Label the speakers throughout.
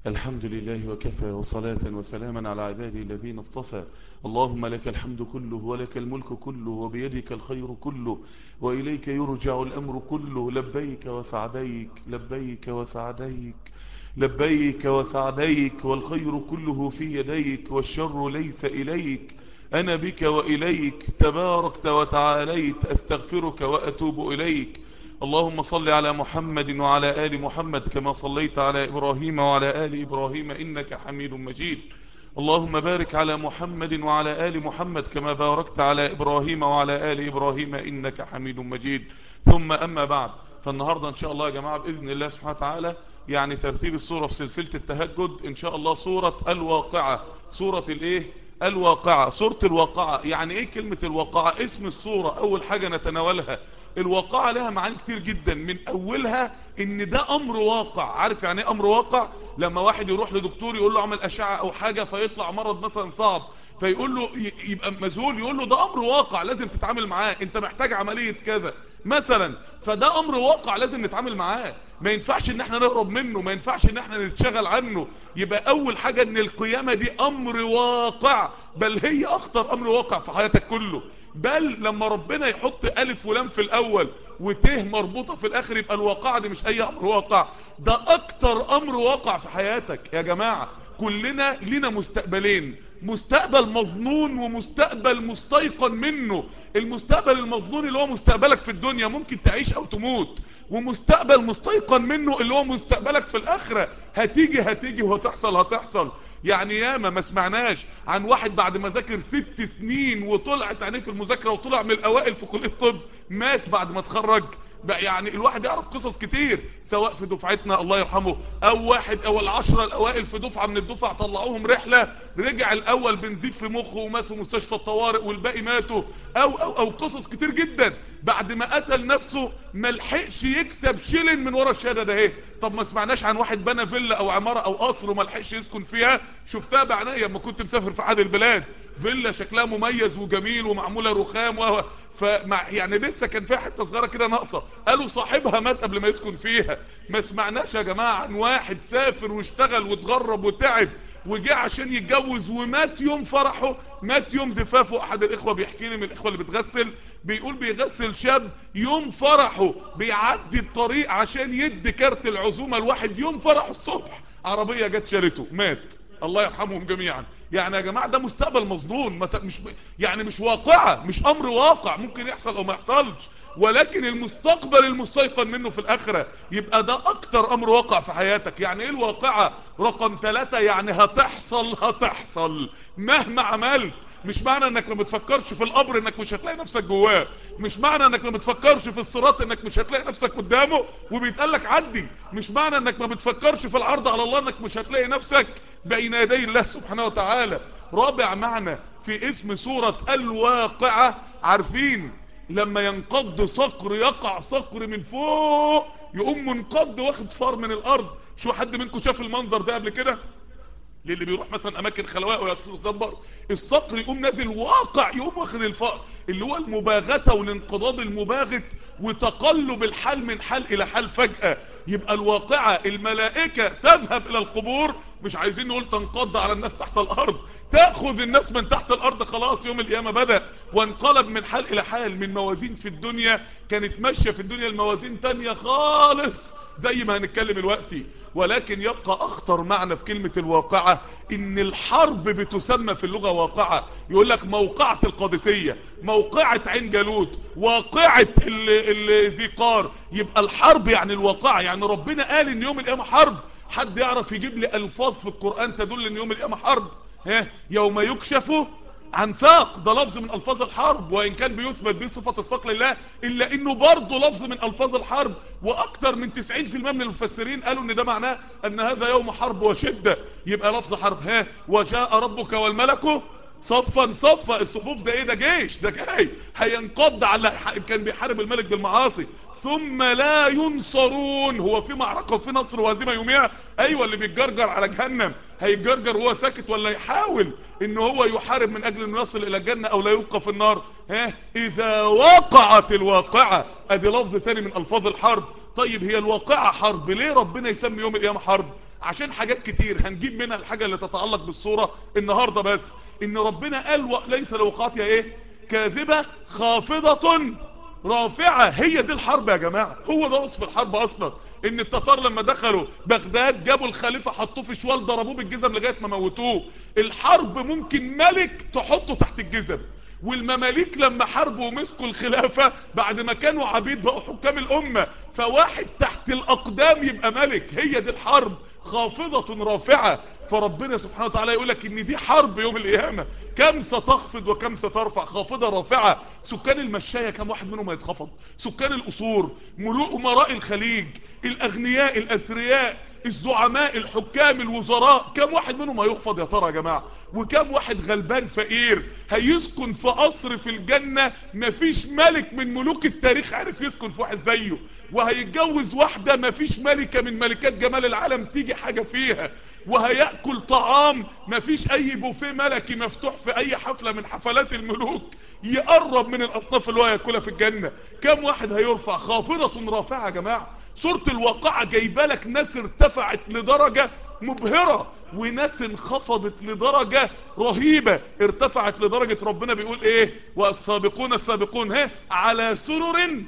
Speaker 1: الحمد لله وكفى وصلاة وسلاما على عباده الذين اصطفى اللهم لك الحمد كله ولك الملك كله وبيدك الخير كله وإليك يرجع الأمر كله لبيك وسعديك لبيك وسعديك لبيك وسعديك والخير كله في يديك والشر ليس إليك أنا بك وإليك تباركت وتعاليت أستغفرك وأتوب إليك اللهم صل على محمد وعلى آل محمد كما صليت على إبراهيم وعلى آل إبراهيم إنك حميد مجيد اللهم بارك على محمد وعلى آل محمد كما باركت على إبراهيم وعلى آل إبراهيم إنك حميد مجيد ثم أما بعد فالنهاردة إن شاء الله يا جماعة بإذن الله سبحانه وتعالى يعني ترتيب السورة في سلسلة التهجد إن شاء الله سورة الواقعة سورة الإيه الواقعة سورة الواقعة يعني ايه كلمة الواقعة اسم السورة اول حاجة نتناولها الواقعة لها معاني كتير جدا من اولها ان ده امر واقع عارف يعني ايه امر واقع لما واحد يروح لدكتور يقول له اعمل اشعة او حاجة فيطلع مرض مثلا صعب فيقول له يبقى مذهول يقول له ده امر واقع لازم تتعامل معاه انت محتاج عملية كذا مثلا فده امر واقع لازم نتعامل معاه ما ينفعش ان احنا نهرب منه ما ينفعش ان احنا نتشغل عنه يبقى اول حاجة ان القيامة دي امر واقع بل هي اخطر امر واقع في حياتك كله بل لما ربنا يحط الف ولام في الاول وته مربوطة في الاخر يبقى الواقعة دي مش اي امر واقع ده اكتر امر واقع في حياتك يا جماعة كلنا لنا مستقبلين مستقبل مظنون ومستقبل مستيقن منه المستقبل المظنون اللي هو مستقبلك في الدنيا ممكن تعيش او تموت ومستقبل مستيقن منه اللي هو مستقبلك في الاخرة هتيجي هتيجي وهتحصل هتحصل يعني ياما ما سمعناش عن واحد بعد ما ذاكر ست سنين وطلعت عينيه في المذاكرة وطلع من الاوائل في كلية الطب مات بعد ما اتخرج بقى يعني الواحد يعرف قصص كتير سواء في دفعتنا الله يرحمه او واحد او العشرة الاوائل في دفعة من الدفع طلعوهم رحلة رجع الاول بنزيف في مخه ومات في مستشفى الطوارئ والباقي ماتوا او او او قصص كتير جدا بعد ما قتل نفسه ما لحقش يكسب شيلن من ورا الشهاده ده ايه طب ما سمعناش عن واحد بنى فيلا او عمارة او قصر وما لحقش يسكن فيها شفتها بعينيا لما كنت مسافر في احد البلاد فيلا شكلها مميز وجميل ومعموله رخام و فمع يعني لسه كان فيها حته صغيره كده ناقصه قالوا صاحبها مات قبل ما يسكن فيها ما سمعناش يا جماعه عن واحد سافر واشتغل واتغرب وتعب وجه عشان يتجوز ومات يوم فرحه مات يوم زفافه احد الاخوه بيحكي لي من الاخوه اللي بتغسل بيقول بيغسل شاب يوم فرحه بيعدي الطريق عشان يدي كارت العزومه لواحد يوم فرحه الصبح عربيه جت شالته مات الله يرحمهم جميعا يعني يا جماعة ده مستقبل مظنون مش يعني مش واقعة مش امر واقع ممكن يحصل او ما يحصلش ولكن المستقبل المستيقن منه في الاخرة يبقى ده اكتر امر واقع في حياتك يعني ايه الواقعة رقم ثلاثة يعني هتحصل هتحصل مهما عملت مش معنى انك ما بتفكرش في القبر انك مش هتلاقي نفسك جواه مش معنى انك ما بتفكرش في الصراط انك مش هتلاقي نفسك قدامه وبيتقال لك عدي مش معنى انك ما بتفكرش في العرض على الله انك مش هتلاقي نفسك بين يدي الله سبحانه وتعالى رابع معنى في اسم سورة الواقعة عارفين لما ينقض صقر يقع صقر من فوق يقوم منقض واخد فار من الارض شو حد منكم شاف المنظر ده قبل كده للي بيروح مثلا اماكن خلواء ويتدبر الصقر يقوم نازل واقع يقوم واخد الفقر اللي هو المباغتة والانقضاض المباغت وتقلب الحال من حال الى حال فجأة يبقى الواقعة الملائكة تذهب الى القبور مش عايزين نقول تنقض على الناس تحت الارض تأخذ الناس من تحت الارض خلاص يوم القيامة بدأ وانقلب من حال الى حال من موازين في الدنيا كانت ماشية في الدنيا الموازين تانية خالص زي ما هنتكلم الوقتي ولكن يبقى اخطر معنى في كلمة الواقعة ان الحرب بتسمى في اللغة واقعة يقول لك موقعة القادسية موقعة عين جالوت واقعة ذي قار يبقى الحرب يعني الواقعة يعني ربنا قال ان يوم القيامة حرب حد يعرف يجيب لي الفاظ في القرآن تدل ان يوم القيامة حرب ها يوم يكشف عن ساق ده لفظ من الفاظ الحرب وان كان بيثبت به صفة الساق لله الا انه برضه لفظ من الفاظ الحرب واكتر من 90% من المفسرين قالوا ان ده معناه ان هذا يوم حرب وشدة يبقى لفظ حرب ها وجاء ربك والملك صفا صفا الصفوف ده ايه ده جيش ده جاي هينقض على كان بيحارب الملك بالمعاصي ثم لا ينصرون هو في معركة وفي نصر وهزيمة يوميها ايوه اللي بيتجرجر على جهنم هيتجرجر وهو ساكت ولا يحاول ان هو يحارب من اجل انه يصل الى الجنة او لا يبقى في النار ها اذا وقعت الواقعة ادي لفظ تاني من الفاظ الحرب طيب هي الواقعة حرب ليه ربنا يسمي يوم القيامة حرب عشان حاجات كتير هنجيب منها الحاجة اللي تتعلق بالصورة النهاردة بس ان ربنا قال ليس لوقاتها ايه كاذبة خافضة رافعة هي دي الحرب يا جماعة هو ده وصف الحرب اصلا ان التتار لما دخلوا بغداد جابوا الخليفة حطوه في شوال ضربوه بالجزم لغاية ما موتوه الحرب ممكن ملك تحطه تحت الجزم والمماليك لما حاربوا ومسكوا الخلافة بعد ما كانوا عبيد بقوا حكام الامة فواحد تحت الاقدام يبقى ملك هي دي الحرب خافضة رافعة فربنا سبحانه وتعالى يقول لك ان دي حرب يوم القيامة كم ستخفض وكم سترفع خافضة رافعة سكان المشاية كم واحد منهم هيتخفض سكان القصور ملوك امراء الخليج الاغنياء الاثرياء الزعماء الحكام الوزراء كم واحد منهم هيخفض يا ترى يا جماعة وكم واحد غلبان فقير هيسكن في قصر في الجنة مفيش ملك من ملوك التاريخ عارف يسكن في واحد زيه وهيتجوز واحدة مفيش ملكة من ملكات جمال العالم تيجي حاجة فيها وهيأكل طعام مفيش اي بوفيه ملكي مفتوح في اي حفلة من حفلات الملوك يقرب من الاصناف اللي هو ياكلها في الجنة كم واحد هيرفع خافضة رافعة يا جماعة سورة الواقعة جايبه لك ناس ارتفعت لدرجة مبهرة وناس انخفضت لدرجة رهيبة ارتفعت لدرجة ربنا بيقول ايه والسابقون السابقون ها على سرر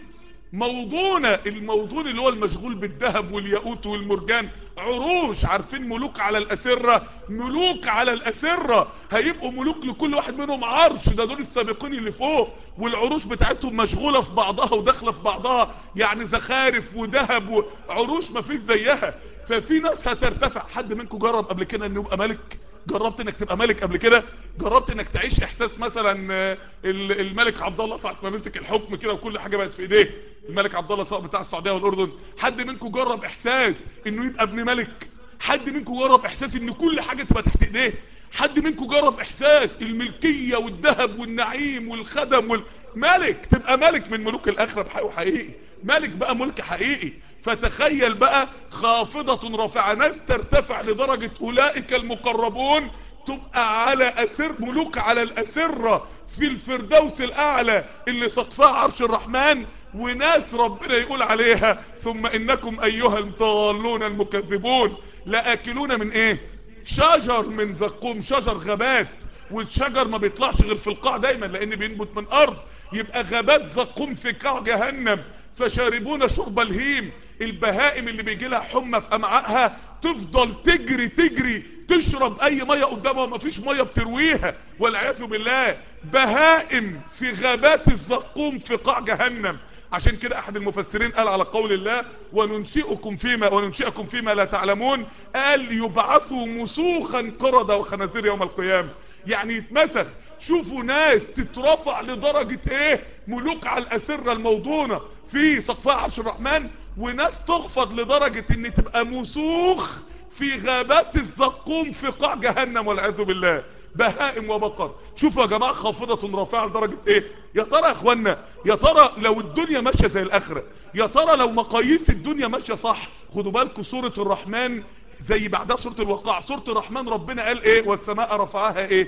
Speaker 1: موضونة الموضون اللي هو المشغول بالذهب والياقوت والمرجان عروش عارفين ملوك على الأسرة ملوك على الأسرة هيبقوا ملوك لكل واحد منهم عرش ده دول السابقين اللي فوق والعروش بتاعتهم مشغولة في بعضها وداخلة في بعضها يعني زخارف وذهب وعروش ما فيش زيها ففي ناس هترتفع حد منكم جرب قبل كده انه يبقى ملك جربت انك تبقى ملك قبل كده جربت انك تعيش احساس مثلا الملك عبد الله ساعه ما مسك الحكم كده وكل حاجه بقت في ايديه الملك عبد الله سواء بتاع السعوديه والاردن حد منكم جرب احساس انه يبقى ابن ملك حد منكم جرب احساس ان كل حاجه تبقى تحت ايديه حد منكم جرب احساس الملكيه والذهب والنعيم والخدم والملك تبقى ملك من ملوك الاخره بحقه حقيقي ملك بقى ملك حقيقي فتخيل بقى خافضة رافعة ناس ترتفع لدرجة اولئك المقربون تبقى على اسر ملوك على الاسرة في الفردوس الاعلى اللي سقفها عرش الرحمن وناس ربنا يقول عليها ثم انكم ايها الضالون المكذبون لاكلون من ايه شجر من زقوم شجر غابات والشجر ما بيطلعش غير في القاع دايما لان بينبت من ارض يبقى غابات زقوم في قاع جهنم فشاربون شرب الهيم البهائم اللي بيجي لها حمى في امعائها تفضل تجري تجري تشرب اي ميه قدامها وما فيش ميه بترويها والعياذ بالله بهائم في غابات الزقوم في قاع جهنم عشان كده احد المفسرين قال على قول الله وننشئكم فيما وننشئكم فيما لا تعلمون قال يبعثوا مسوخا قردة وخنازير يوم القيامة يعني يتمسخ شوفوا ناس تترفع لدرجة ايه ملوك على الاسرة الموضونة في سقفها عرش الرحمن وناس تخفض لدرجة ان تبقى مسوخ في غابات الزقوم في قاع جهنم والعياذ بالله بهائم وبقر شوفوا يا جماعة خافضة رافعة لدرجة ايه يا ترى يا اخوانا يا ترى لو الدنيا ماشية زي الاخرة يا ترى لو مقاييس الدنيا ماشية صح خدوا بالكم سورة الرحمن زي بعدها سورة الوقاع سورة الرحمن ربنا قال ايه والسماء رفعها ايه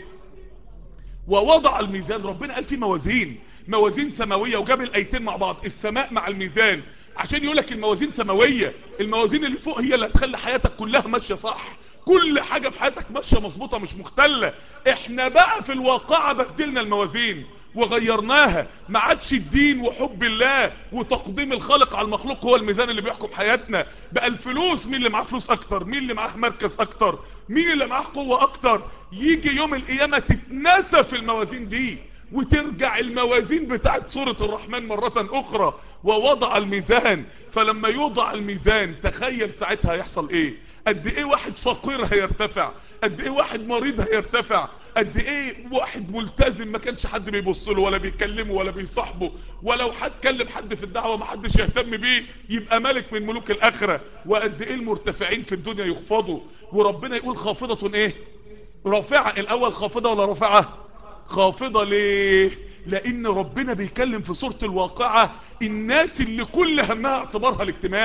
Speaker 1: ووضع الميزان ربنا قال فيه موازين موازين سماوية وجاب الايتين مع بعض السماء مع الميزان عشان يقولك الموازين سماوية الموازين اللي فوق هي اللي هتخلي حياتك كلها ماشية صح كل حاجة في حياتك ماشية مظبوطة مش مختلة احنا بقى في الواقعة بدلنا الموازين وغيرناها ما عادش الدين وحب الله وتقديم الخالق على المخلوق هو الميزان اللي بيحكم حياتنا بقى الفلوس مين اللي معاه فلوس اكتر مين اللي معاه مركز اكتر مين اللي معاه قوة اكتر يجي يوم القيامة تتنسى في الموازين دي وترجع الموازين بتاعت سورة الرحمن مرة اخرى ووضع الميزان فلما يوضع الميزان تخيل ساعتها هيحصل ايه قد ايه واحد فقير هيرتفع قد ايه واحد مريض هيرتفع قد ايه واحد ملتزم ما كانش حد بيبص له ولا بيكلمه ولا بيصاحبه ولو حد كلم حد في الدعوة ما حدش يهتم بيه يبقى ملك من ملوك الاخرة وقد ايه المرتفعين في الدنيا يخفضوا وربنا يقول خافضة ايه رافعة الاول خافضة ولا رافعة خافضة ليه لان ربنا بيكلم في سورة الواقعة الناس اللي كل همها اعتبارها الاجتماعي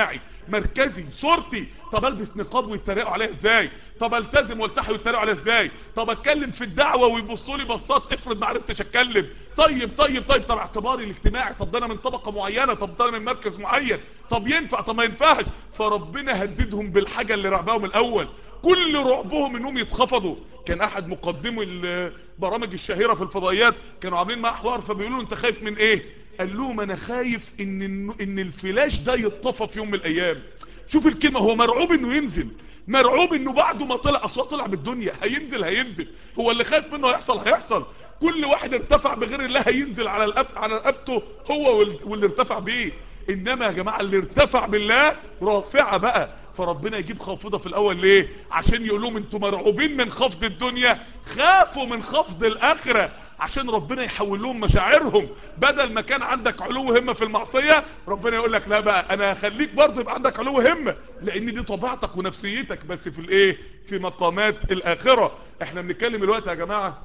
Speaker 1: مركزي صورتي طب البس نقاب ويتريقوا عليها ازاي طب التزم والتحي ويتريقوا عليها ازاي طب اتكلم في الدعوه ويبصوا لي بصات افرض ما عرفتش اتكلم طيب طيب طيب طب اعتباري الاجتماعي طب ده انا من طبقه معينه طب ده انا من مركز معين طب ينفع طب ما ينفعش فربنا هددهم بالحاجه اللي رعباهم الاول كل رعبهم انهم يتخفضوا كان احد مقدمي البرامج الشهيره في الفضائيات كانوا عاملين معاه حوار فبيقولوا له انت خايف من ايه قال لهم انا خايف ان ان الفلاش ده يتطفى في يوم من الايام شوف الكلمه هو مرعوب انه ينزل مرعوب انه بعد ما طلع اصلا طلع بالدنيا هينزل هينزل هو اللي خايف منه هيحصل هيحصل كل واحد ارتفع بغير الله هينزل على الأب على رقبته هو واللي ارتفع بيه انما يا جماعه اللي ارتفع بالله رافعه بقى فربنا يجيب خافضه في الاول ليه عشان يقول لهم انتوا مرعوبين من خفض الدنيا خافوا من خفض الاخره عشان ربنا يحول لهم مشاعرهم بدل ما كان عندك علو همه في المعصيه ربنا يقول لك لا بقى انا هخليك برضه يبقى عندك علو همه لان دي طبيعتك ونفسيتك بس في الايه في مقامات الاخره احنا بنتكلم دلوقتي يا جماعه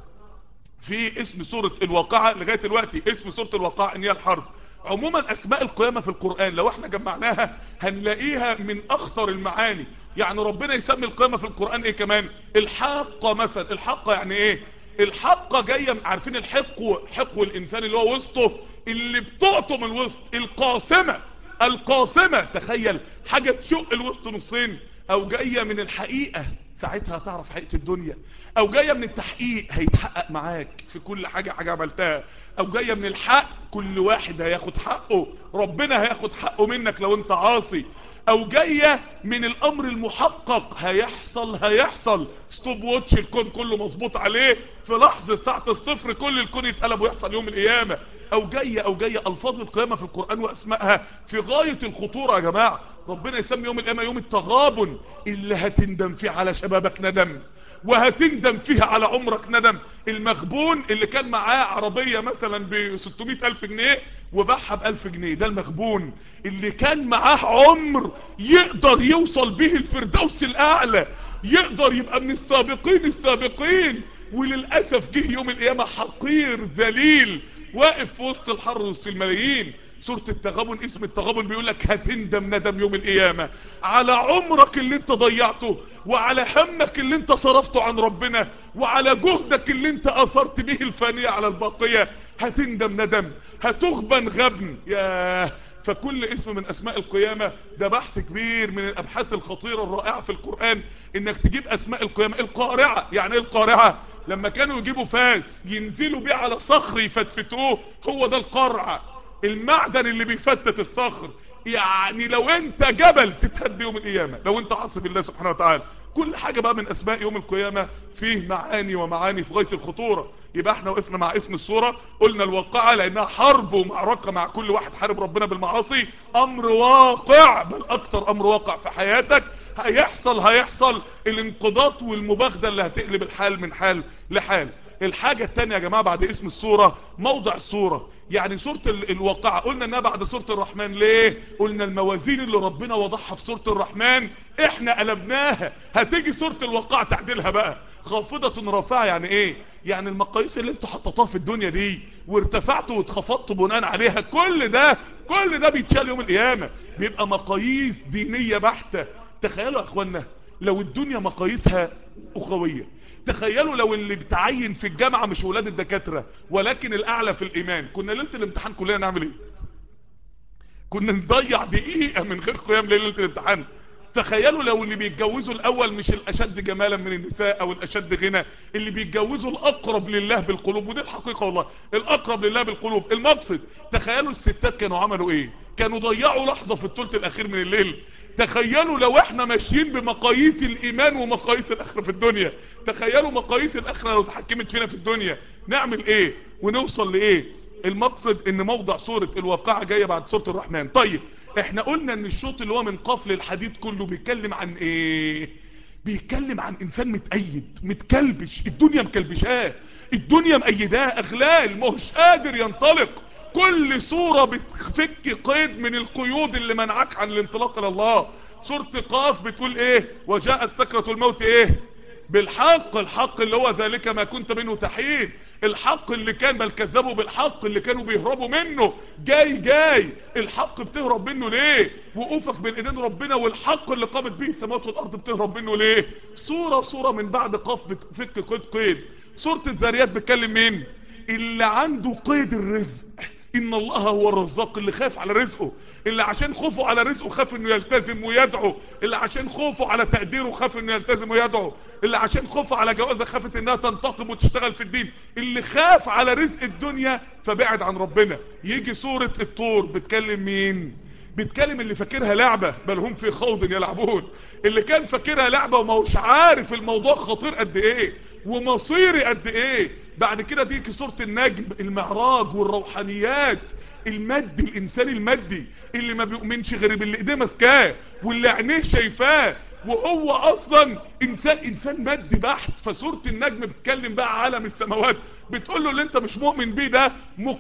Speaker 1: في اسم سوره الواقعه لغايه دلوقتي اسم سوره الواقعه ان هي الحرب عموما اسماء القيامة في القرآن لو احنا جمعناها هنلاقيها من اخطر المعاني يعني ربنا يسمي القيامة في القرآن ايه كمان الحاقة مثلا الحاقة يعني ايه الحاقة جاية عارفين الحقو حقو الانسان اللي هو وسطه اللي بتقطه من الوسط القاسمة القاسمة تخيل حاجة تشق الوسط نصين او جاية من الحقيقة ساعتها هتعرف حقيقة الدنيا او جاية من التحقيق هيتحقق معاك في كل حاجة حاجة عملتها او جاية من الحق كل واحد هياخد حقه ربنا هياخد حقه منك لو انت عاصي او جاية من الامر المحقق هيحصل هيحصل ستوب ووتش الكون كله مظبوط عليه في لحظة ساعة الصفر كل الكون يتقلب ويحصل يوم القيامة او جاية او جاية الفاظ القيامة في القرآن واسمائها في غاية الخطورة يا جماعة ربنا يسمي يوم القيامة يوم التغابن اللي هتندم فيه على شبابك ندم وهتندم فيها على عمرك ندم المغبون اللي كان معاه عربية مثلا ب 600 الف جنيه وباعها ب 1000 جنيه ده المغبون اللي كان معاه عمر يقدر يوصل به الفردوس الاعلى يقدر يبقى من السابقين السابقين وللأسف جه يوم القيامة حقير ذليل واقف في وسط الحر وسط الملايين سورة التغابن اسم التغابن بيقول لك هتندم ندم يوم القيامة على عمرك اللي انت ضيعته وعلى همك اللي انت صرفته عن ربنا وعلى جهدك اللي انت اثرت به الفانية على الباقية هتندم ندم هتغبن غبن ياه فكل اسم من اسماء القيامة ده بحث كبير من الابحاث الخطيرة الرائعة في القرآن انك تجيب اسماء القيامة القارعة يعني ايه القارعة لما كانوا يجيبوا فاس ينزلوا بيه على صخر يفتفتوه هو ده القرع المعدن اللي بيفتت الصخر يعني لو انت جبل تتهد يوم القيامة لو انت عاصي بالله سبحانه وتعالى كل حاجة بقى من اسماء يوم القيامة فيه معاني ومعاني في غاية الخطورة يبقى احنا وقفنا مع اسم الصورة قلنا الواقعة لانها حرب ومعركة مع كل واحد حارب ربنا بالمعاصي امر واقع بل اكتر امر واقع في حياتك هيحصل هيحصل الانقضاض والمباغدة اللي هتقلب الحال من حال لحال الحاجة التانية يا جماعة بعد اسم السورة موضع السورة يعني سورة الواقعة قلنا انها بعد سورة الرحمن ليه قلنا الموازين اللي ربنا وضعها في سورة الرحمن احنا قلبناها هتيجي سورة الواقعة تعدلها بقى خافضة رافعة يعني ايه يعني المقاييس اللي انتوا حطيتوها في الدنيا دي وارتفعتوا واتخفضتوا بناء عليها كل ده كل ده بيتشال يوم القيامة بيبقى مقاييس دينية بحتة تخيلوا يا اخوانا لو الدنيا مقاييسها اخرويه تخيلوا لو اللي بتعين في الجامعة مش ولاد الدكاترة ولكن الاعلى في الايمان كنا ليلة الامتحان كلنا نعمل ايه كنا نضيع دقيقة من غير قيام ليلة الامتحان تخيلوا لو اللي بيتجوزوا الاول مش الاشد جمالا من النساء او الاشد غنى اللي بيتجوزوا الاقرب لله بالقلوب ودي الحقيقة والله الاقرب لله بالقلوب المقصد تخيلوا الستات كانوا عملوا ايه كانوا ضيعوا لحظة في الثلث الاخير من الليل تخيلوا لو احنا ماشيين بمقاييس الايمان ومقاييس الاخره في الدنيا تخيلوا مقاييس الاخره لو تحكمت فينا في الدنيا نعمل ايه ونوصل لايه المقصد ان موضع سورة الواقعة جاية بعد سورة الرحمن طيب احنا قلنا ان الشوط اللي هو من قفل الحديد كله بيتكلم عن ايه بيتكلم عن انسان متأيد متكلبش الدنيا مكلبشاه الدنيا مأيداه اغلال مش قادر ينطلق كل صورة بتفك قيد من القيود اللي منعك عن الانطلاق الى الله سورة قاف بتقول ايه وجاءت سكرة الموت ايه بالحق الحق اللي هو ذلك ما كنت منه تحيد الحق اللي كان بل كذبوا بالحق اللي كانوا بيهربوا منه جاي جاي الحق بتهرب منه ليه وقوفك بين ايدين ربنا والحق اللي قامت به السماوات والارض بتهرب منه ليه صورة صورة من بعد قاف بتفك قيد قيد سورة الذاريات بتكلم مين اللي عنده قيد الرزق ان الله هو الرزاق اللي خاف على رزقه اللي عشان خوفه على رزقه خاف انه يلتزم ويدعو اللي عشان خوفه على تقديره خاف انه يلتزم ويدعو اللي عشان خوفه على جوازه خافت انها تنتقم وتشتغل في الدين اللي خاف على رزق الدنيا فبعد عن ربنا يجي سورة الطور بتكلم مين بيتكلم اللي فاكرها لعبة بل هم في خوض يلعبون اللي كان فاكرها لعبة وما هوش عارف الموضوع خطير قد ايه ومصيري قد ايه بعد كده تيجي سورة النجم المعراج والروحانيات المادي الانسان المادي اللي ما بيؤمنش غير باللي ايديه ماسكاه واللي عينيه شايفاه وهو اصلا انسان انسان مادي بحت فسورة النجم بتكلم بقى عالم السماوات بتقول له اللي انت مش مؤمن بيه ده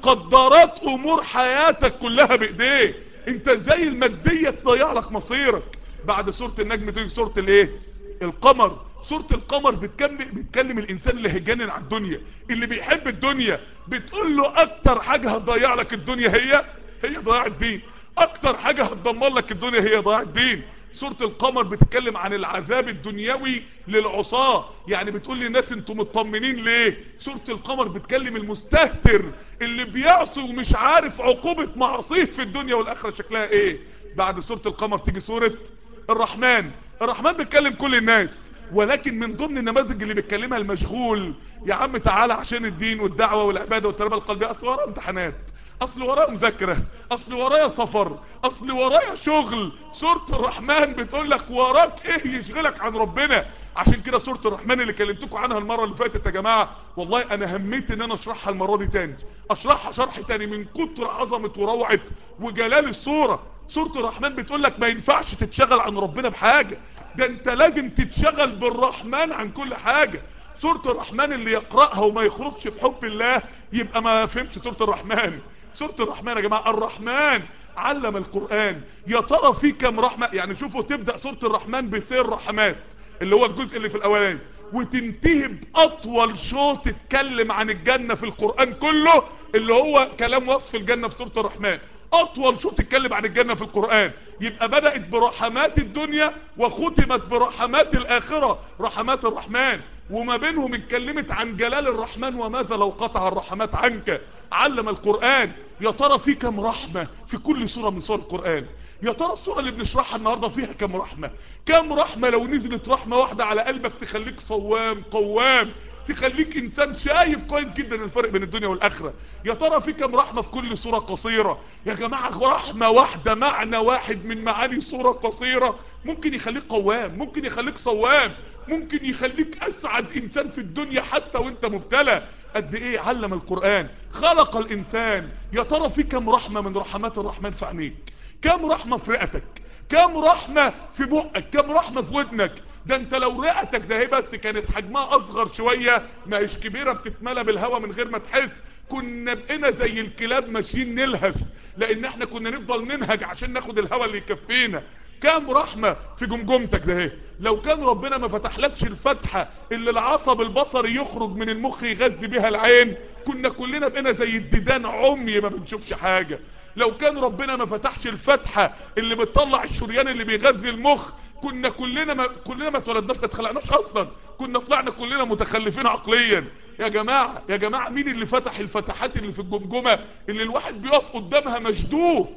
Speaker 1: مقدرات امور حياتك كلها بايديه انت ازاي المادية تضيع لك مصيرك بعد سورة النجم تيجي سورة الايه القمر سورة القمر بتكلم, بتكلم الانسان اللي هيجنن على الدنيا اللي بيحب الدنيا بتقول له اكتر حاجة هتضيع لك الدنيا هي هي ضياع الدين اكتر حاجة هتدمر لك الدنيا هي ضياع الدين سورة القمر بتتكلم عن العذاب الدنيوي للعصاة يعني بتقول للناس انتوا مطمنين ليه سورة القمر بتكلم المستهتر اللي بيعصي ومش عارف عقوبة معصيه في الدنيا والاخرة شكلها ايه بعد سورة القمر تيجي سورة الرحمن الرحمن بيتكلم كل الناس ولكن من ضمن النماذج اللي بيتكلمها المشغول يا عم تعالى عشان الدين والدعوة والعبادة والتربية القلبية اصل وراه امتحانات اصل ورايا مذاكرة اصل ورايا سفر اصل ورايا شغل سورة الرحمن بتقول لك وراك ايه يشغلك عن ربنا عشان كده سورة الرحمن اللي كلمتكم عنها المرة اللي فاتت يا جماعة والله انا هميت ان انا اشرحها المرة دي تاني اشرحها شرح تاني من كتر عظمة وروعة وجلال الصورة سورة الرحمن بتقول لك ما ينفعش تتشغل عن ربنا بحاجة ده انت لازم تتشغل بالرحمن عن كل حاجة سورة الرحمن اللي يقرأها وما يخرجش بحب الله يبقى ما فهمش سورة الرحمن سورة الرحمن يا جماعة الرحمن علم القرآن يا ترى في كم رحمة يعني شوفوا تبدأ سورة الرحمن بسير رحمات اللي هو الجزء اللي في الاولاني وتنتهي باطول شوط تتكلم عن الجنة في القرآن كله اللي هو كلام وصف الجنة في سورة الرحمن اطول شوط تتكلم عن الجنة في القرآن يبقى بدأت برحمات الدنيا وختمت برحمات الاخرة رحمات الرحمن وما بينهم اتكلمت عن جلال الرحمن وماذا لو قطع الرحمات عنك علم القرآن يا ترى في كم رحمة في كل سورة من سور القرآن يا ترى السورة اللي بنشرحها النهاردة فيها كم رحمة كم رحمة لو نزلت رحمة واحدة على قلبك تخليك صوام قوام تخليك انسان شايف كويس جدا الفرق بين الدنيا والاخرة يا ترى في كم رحمة في كل سورة قصيرة يا جماعة رحمة واحدة معنى واحد من معاني سورة قصيرة ممكن يخليك قوام ممكن يخليك صوام ممكن يخليك اسعد انسان في الدنيا حتى وانت مبتلى قد ايه علم القرآن خلق الانسان يا ترى في كم رحمة من رحمات الرحمن في عينيك كم رحمة في رئتك كم رحمة في بقك كم رحمة في ودنك ده انت لو رئتك ده هي بس كانت حجمها اصغر شوية ما هيش كبيرة بتتملى بالهواء من غير ما تحس كنا بقينا زي الكلاب ماشيين نلهث لان احنا كنا نفضل ننهج عشان ناخد الهواء اللي يكفينا كام رحمة في جمجمتك ده ايه لو كان ربنا ما فتحلكش الفتحة اللي العصب البصري يخرج من المخ يغذي بها العين كنا كلنا بقينا زي الديدان عمي ما بنشوفش حاجة لو كان ربنا ما فتحش الفتحة اللي بتطلع الشريان اللي بيغذي المخ كنا كلنا ما كلنا ما اتولدناش ما اتخلقناش اصلا كنا طلعنا كلنا متخلفين عقليا يا جماعة يا جماعة مين اللي فتح الفتحات اللي في الجمجمة اللي الواحد بيقف قدامها مشدوه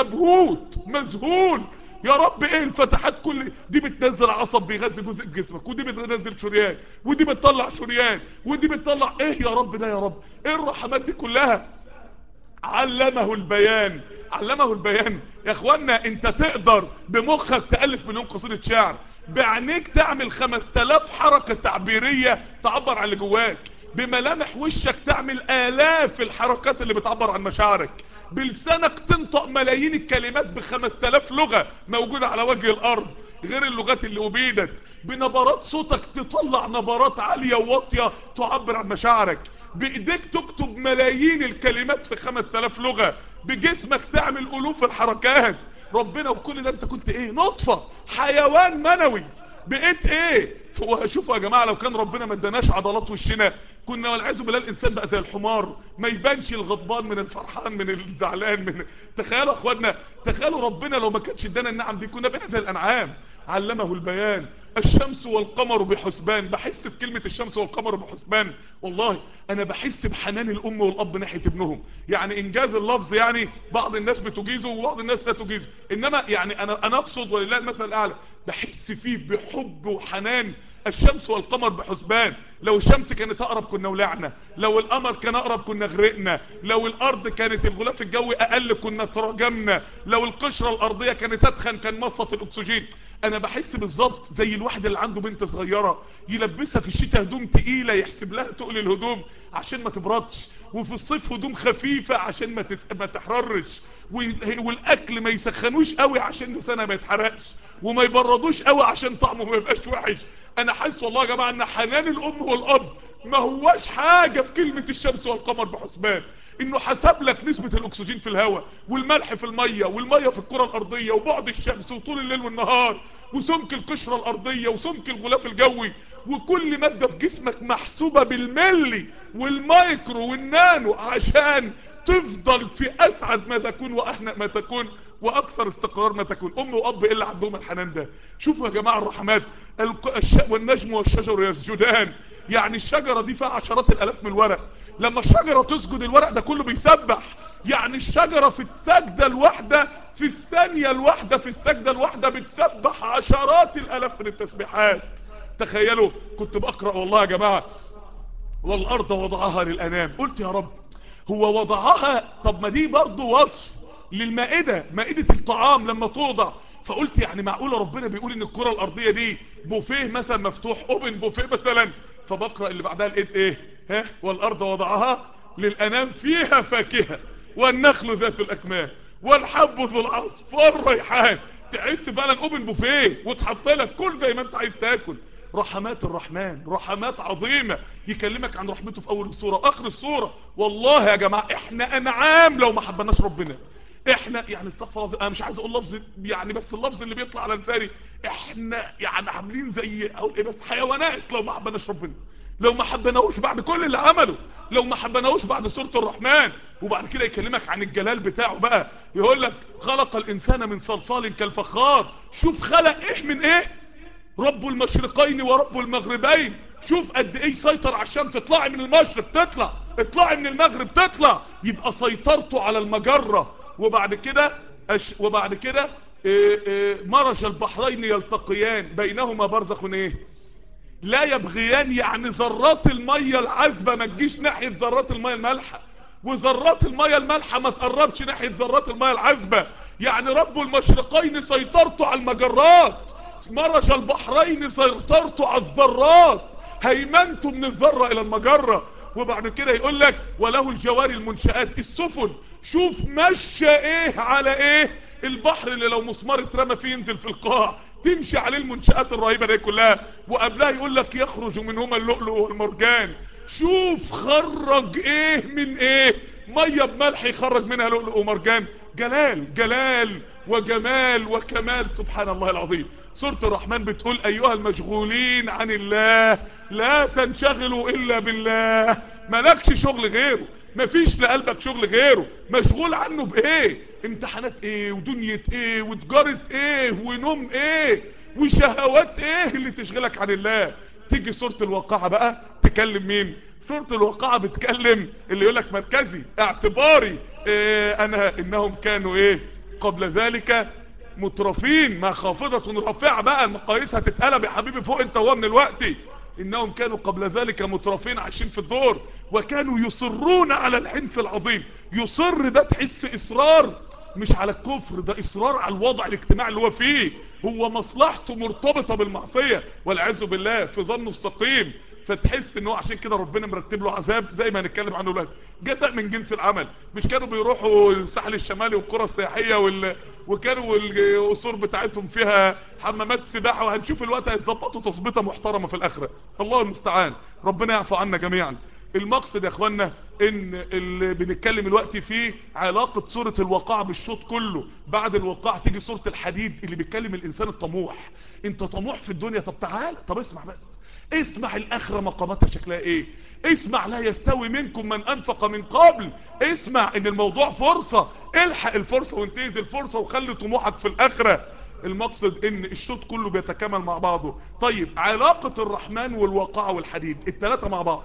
Speaker 1: مبهوت مذهول يا رب ايه الفتحات كل دي بتنزل عصب بيغذي جزء في جسمك ودي بتنزل شريان ودي بتطلع شريان ودي بتطلع ايه يا رب ده يا رب ايه الرحمات دي كلها علمه البيان علمه البيان يا اخوانا انت تقدر بمخك تألف مليون قصيدة شعر بعينيك تعمل خمس تلاف حركة تعبيرية تعبر عن اللي جواك بملامح وشك تعمل آلاف الحركات اللي بتعبر عن مشاعرك بلسانك تنطق ملايين الكلمات بخمس تلاف لغة موجودة على وجه الأرض غير اللغات اللي أبيدت بنبرات صوتك تطلع نبرات عالية وواطية تعبر عن مشاعرك بإيديك تكتب ملايين الكلمات في خمس تلاف لغة بجسمك تعمل ألوف الحركات ربنا وكل ده انت كنت ايه نطفة حيوان منوي بقيت ايه هو شوفوا يا جماعة لو كان ربنا ما اداناش عضلات وشنا كنا والعياذ بالله الانسان بقى زي الحمار ما يبانش الغضبان من الفرحان من الزعلان من تخيلوا يا اخوانا تخيلوا ربنا لو ما كانش ادانا النعم دي كنا بقينا زي الانعام علمه البيان الشمس والقمر بحسبان بحس في كلمة الشمس والقمر بحسبان والله انا بحس بحنان الام والاب ناحية ابنهم يعني انجاز اللفظ يعني بعض الناس بتجيزه وبعض الناس لا تجيزه انما يعني انا انا اقصد ولله المثل الاعلى بحس فيه بحب وحنان الشمس والقمر بحسبان لو الشمس كانت اقرب كنا ولعنا لو القمر كان اقرب كنا غرقنا لو الارض كانت الغلاف الجوي اقل كنا تراجمنا لو القشرة الارضية كانت اتخن كان مصت الاكسجين انا بحس بالظبط زي الواحد اللي عنده بنت صغيرة يلبسها في الشتاء هدوم تقيلة يحسب لها تقل الهدوم عشان ما تبردش وفي الصيف هدوم خفيفة عشان ما, تس... ما تحررش والاكل ما يسخنوش قوي عشان لسانها ما يتحرقش وما يبردوش قوي عشان طعمه ما يبقاش وحش انا حاسس والله يا جماعه ان حنان الام والاب ما هواش حاجة في كلمة الشمس والقمر بحسبان انه حسب لك نسبة الاكسجين في الهواء والملح في المية والمية في الكرة الارضية وبعد الشمس وطول الليل والنهار وسمك القشرة الارضية وسمك الغلاف الجوي وكل مادة في جسمك محسوبة بالملي والمايكرو والنانو عشان تفضل في اسعد ما تكون واهنأ ما تكون واكثر استقرار ما تكون ام واب الا عندهم الحنان ده شوفوا يا جماعة الرحمات الش... والنجم والشجر يسجدان يعني الشجرة دي فيها عشرات الالاف من الورق لما الشجرة تسجد الورق ده كله بيسبح يعني الشجرة في السجدة الواحدة في الثانية الواحدة في السجدة الواحدة بتسبح عشرات الالاف من التسبيحات تخيلوا كنت بقرأ والله يا جماعة والارض وضعها للانام قلت يا رب هو وضعها طب ما دي برضه وصف للمائدة مائدة الطعام لما توضع فقلت يعني معقولة ربنا بيقول ان الكرة الارضية دي بوفيه مثلا مفتوح اوبن بوفيه مثلا فبقرأ اللي بعدها لقيت ايه ها والارض وضعها للانام فيها فاكهة والنخل ذات الاكمام والحب ذو العصف والريحان تحس فعلا اوبن بوفيه وتحط لك كل زي ما انت عايز تاكل رحمات الرحمن رحمات عظيمة يكلمك عن رحمته في اول الصورة واخر الصورة والله يا جماعة احنا انعام لو ما حبناش ربنا احنا يعني استغفر الله انا مش عايز اقول لفظ يعني بس اللفظ اللي بيطلع على لساني احنا يعني عاملين زي اقول ايه بس حيوانات لو ما حبناش ربنا لو ما حبناهوش بعد كل اللي عمله لو ما حبناهوش بعد سورة الرحمن وبعد كده يكلمك عن الجلال بتاعه بقى يقول لك خلق الانسان من صلصال كالفخار شوف خلق ايه من ايه رب المشرقين ورب المغربين شوف قد ايه سيطر على الشمس اطلعي من المشرق تطلع اطلعي من المغرب تطلع يبقى سيطرته على المجرة وبعد كده أش... وبعد كده إيه إيه مرج البحرين يلتقيان بينهما برزخ ايه لا يبغيان يعني ذرات المية العذبة ما تجيش ناحية ذرات المية المالحة وذرات المية المالحة ما تقربش ناحية ذرات المية العذبة يعني رب المشرقين سيطرته على المجرات مرج البحرين سيطرته على الذرات هيمنته من الذرة الى المجرة وبعد كده يقول لك وله الجواري المنشآت السفن شوف مشى ايه على ايه البحر اللي لو مسمار اترمى فيه ينزل في القاع تمشي عليه المنشآت الرهيبة دي كلها وقبلها يقول لك يخرج منهما اللؤلؤ والمرجان شوف خرج ايه من ايه مية بملح يخرج منها لؤلؤ ومرجان جلال جلال وجمال وكمال سبحان الله العظيم سورة الرحمن بتقول ايها المشغولين عن الله لا تنشغلوا الا بالله مالكش شغل غيره مفيش لقلبك شغل غيره مشغول عنه بايه امتحانات ايه ودنيا ايه وتجارة ايه ونوم ايه وشهوات ايه اللي تشغلك عن الله تيجي سورة الواقعة بقى تكلم مين سورة الواقعة بتكلم اللي يقولك مركزي اعتباري إيه انا انهم كانوا ايه قبل ذلك مترفين ما خافضة رافعة بقى المقاييس هتتقلب يا حبيبي فوق انت هو من الوقت انهم كانوا قبل ذلك مترفين عايشين في الدور وكانوا يصرون على الحنس العظيم يصر ده تحس اصرار مش على الكفر ده اصرار على الوضع الاجتماعي اللي هو فيه هو مصلحته مرتبطة بالمعصية والعياذ بالله في ظنه السقيم فتحس ان هو عشان كده ربنا مرتب له عذاب زي ما هنتكلم عنه دلوقتي جزاء من جنس العمل مش كانوا بيروحوا الساحل الشمالي والقرى السياحيه وال... وكانوا القصور بتاعتهم فيها حمامات سباحه وهنشوف الوقت هيتظبطوا تظبيطه محترمه في الاخره الله المستعان ربنا يعفو عنا جميعا المقصد يا اخوانا ان اللي بنتكلم الوقت فيه علاقة سورة الواقعة بالشوط كله بعد الواقعة تيجي سورة الحديد اللي بيتكلم الانسان الطموح انت طموح في الدنيا طب تعال طب اسمع بس اسمع الاخرة مقاماتها شكلها ايه اسمع لا يستوي منكم من انفق من قبل اسمع ان الموضوع فرصة الحق الفرصة وانتهز الفرصة وخلي طموحك في الاخرة المقصد ان الشوط كله بيتكامل مع بعضه طيب علاقة الرحمن والواقعة والحديد التلاتة مع بعض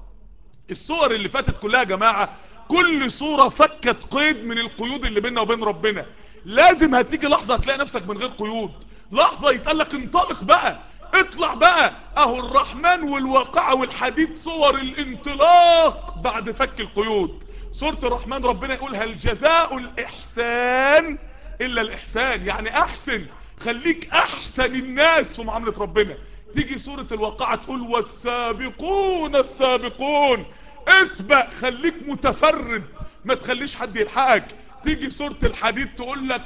Speaker 1: الصور اللي فاتت كلها يا جماعة كل صورة فكت قيد من القيود اللي بيننا وبين ربنا لازم هتيجي لحظة هتلاقي نفسك من غير قيود لحظة يتقالك انطلق بقى اطلع بقى اهو الرحمن والواقعة والحديد صور الانطلاق بعد فك القيود سورة الرحمن ربنا يقول هل جزاء الاحسان الا الاحسان يعني احسن خليك احسن الناس في معاملة ربنا تيجي سورة الواقعة تقول والسابقون السابقون اسبق خليك متفرد ما تخليش حد يلحقك تيجي سورة الحديد تقول لك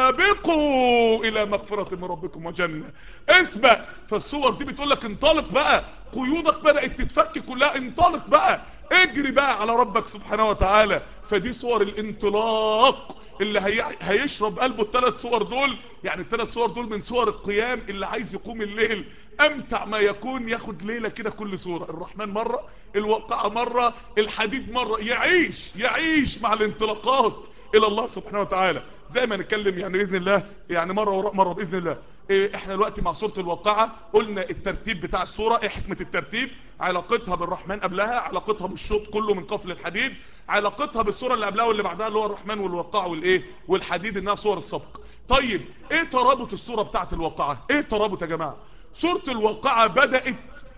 Speaker 1: سابقوا الى مغفرة من ربكم وجنة اسبق فالصور دي بتقول لك انطلق بقى قيودك بدأت تتفك كلها انطلق بقى اجري بقى على ربك سبحانه وتعالى فدي صور الانطلاق اللي هي... هيشرب قلبه الثلاث صور دول يعني الثلاث صور دول من صور القيام اللي عايز يقوم الليل امتع ما يكون ياخد ليلة كده كل صورة الرحمن مرة الواقعة مرة الحديد مرة يعيش يعيش مع الانطلاقات الى الله سبحانه وتعالى زي ما نتكلم يعني باذن الله يعني مرة وراء مرة باذن الله إيه احنا دلوقتي مع سورة الواقعة قلنا الترتيب بتاع السورة ايه حكمة الترتيب علاقتها بالرحمن قبلها علاقتها بالشوط كله من قفل الحديد علاقتها بالسورة اللي قبلها واللي بعدها اللي هو الرحمن والواقعة والايه والحديد انها صور السبق طيب ايه ترابط السورة بتاعت الواقعة ايه ترابط يا جماعة سورة الواقعة بدأت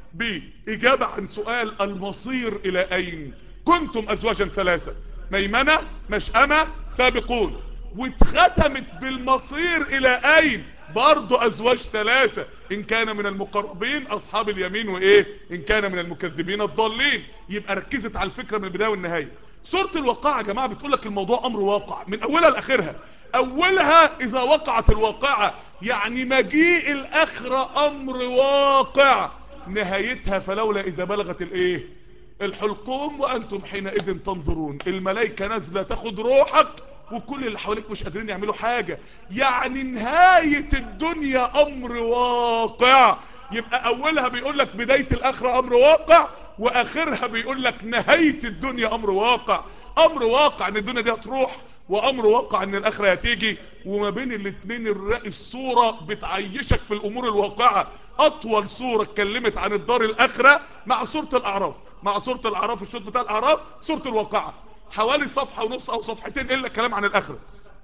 Speaker 1: بإجابة عن سؤال المصير إلى أين كنتم أزواجا ثلاثة ميمنة مشأمة سابقون واتختمت بالمصير إلى أين برضو أزواج ثلاثة إن كان من المقربين أصحاب اليمين وإيه إن كان من المكذبين الضالين يبقى ركزت على الفكرة من البداية والنهاية سورة الواقعة يا جماعة بتقول لك الموضوع أمر واقع من أولها لآخرها أولها إذا وقعت الواقعة يعني مجيء الآخرة أمر واقع نهايتها فلولا إذا بلغت الإيه الحلقوم وأنتم حينئذ تنظرون الملائكة نازلة تاخد روحك وكل اللي حواليك مش قادرين يعملوا حاجة يعني نهاية الدنيا أمر واقع يبقى أولها بيقول لك بداية الآخرة أمر واقع وآخرها بيقول لك نهاية الدنيا أمر واقع أمر واقع ان الدنيا دي هتروح وامر واقع ان الاخرة هتيجي وما بين الاتنين الصورة بتعيشك في الامور الواقعة اطول صورة اتكلمت عن الدار الاخرة مع سورة الاعراف مع سورة الاعراف الشوط بتاع الاعراف سورة الواقعة حوالي صفحة ونص او صفحتين الا كلام عن الاخرة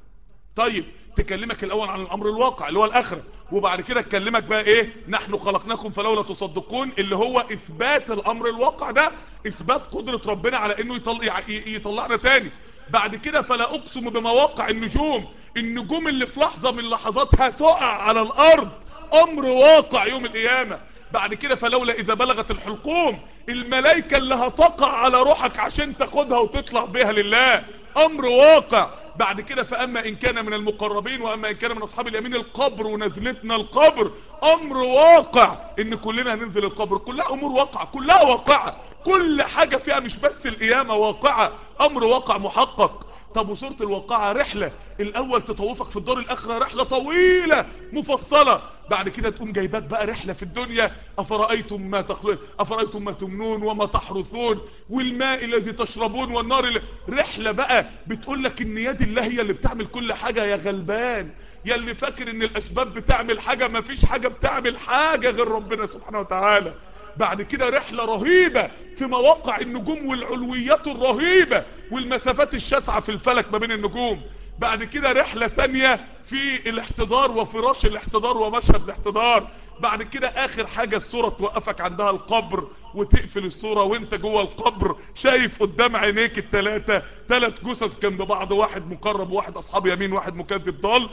Speaker 1: طيب تكلمك الاول عن الامر الواقع اللي هو الاخرة وبعد كده تكلمك بقى ايه نحن خلقناكم فلولا تصدقون اللي هو اثبات الامر الواقع ده اثبات قدرة ربنا على انه يطلع يطلعنا تاني بعد كده فلا اقسم بمواقع النجوم النجوم اللي في لحظة من لحظاتها تقع على الارض امر واقع يوم القيامة بعد كده فلولا اذا بلغت الحلقوم الملائكة اللي هتقع على روحك عشان تاخدها وتطلع بها لله امر واقع بعد كده فاما ان كان من المقربين واما ان كان من اصحاب اليمين القبر ونزلتنا القبر امر واقع ان كلنا هننزل القبر كلها امور واقعة كلها واقعة كل حاجة فيها مش بس القيامة واقعة امر واقع محقق طب وسورة الواقعة رحلة الاول تطوفك في الدار الاخرة رحلة طويلة مفصلة بعد كده تقوم جايباك بقى رحلة في الدنيا افرأيتم ما تخلق افرأيتم ما تمنون وما تحرثون والماء الذي تشربون والنار اللي... رحلة بقى بتقول لك ان يد الله هي اللي بتعمل كل حاجة يا غلبان يا اللي فاكر ان الاسباب بتعمل حاجة ما فيش حاجة بتعمل حاجة غير ربنا سبحانه وتعالى بعد كده رحلة رهيبة في مواقع النجوم والعلويات الرهيبة والمسافات الشاسعة في الفلك ما بين النجوم بعد كده رحلة تانية في الاحتضار وفراش الاحتضار ومشهد الاحتضار بعد كده اخر حاجة الصورة توقفك عندها القبر وتقفل الصورة وانت جوه القبر شايف قدام عينيك التلاتة تلات جثث جنب بعض واحد مقرب وواحد اصحاب يمين واحد مكذب ضال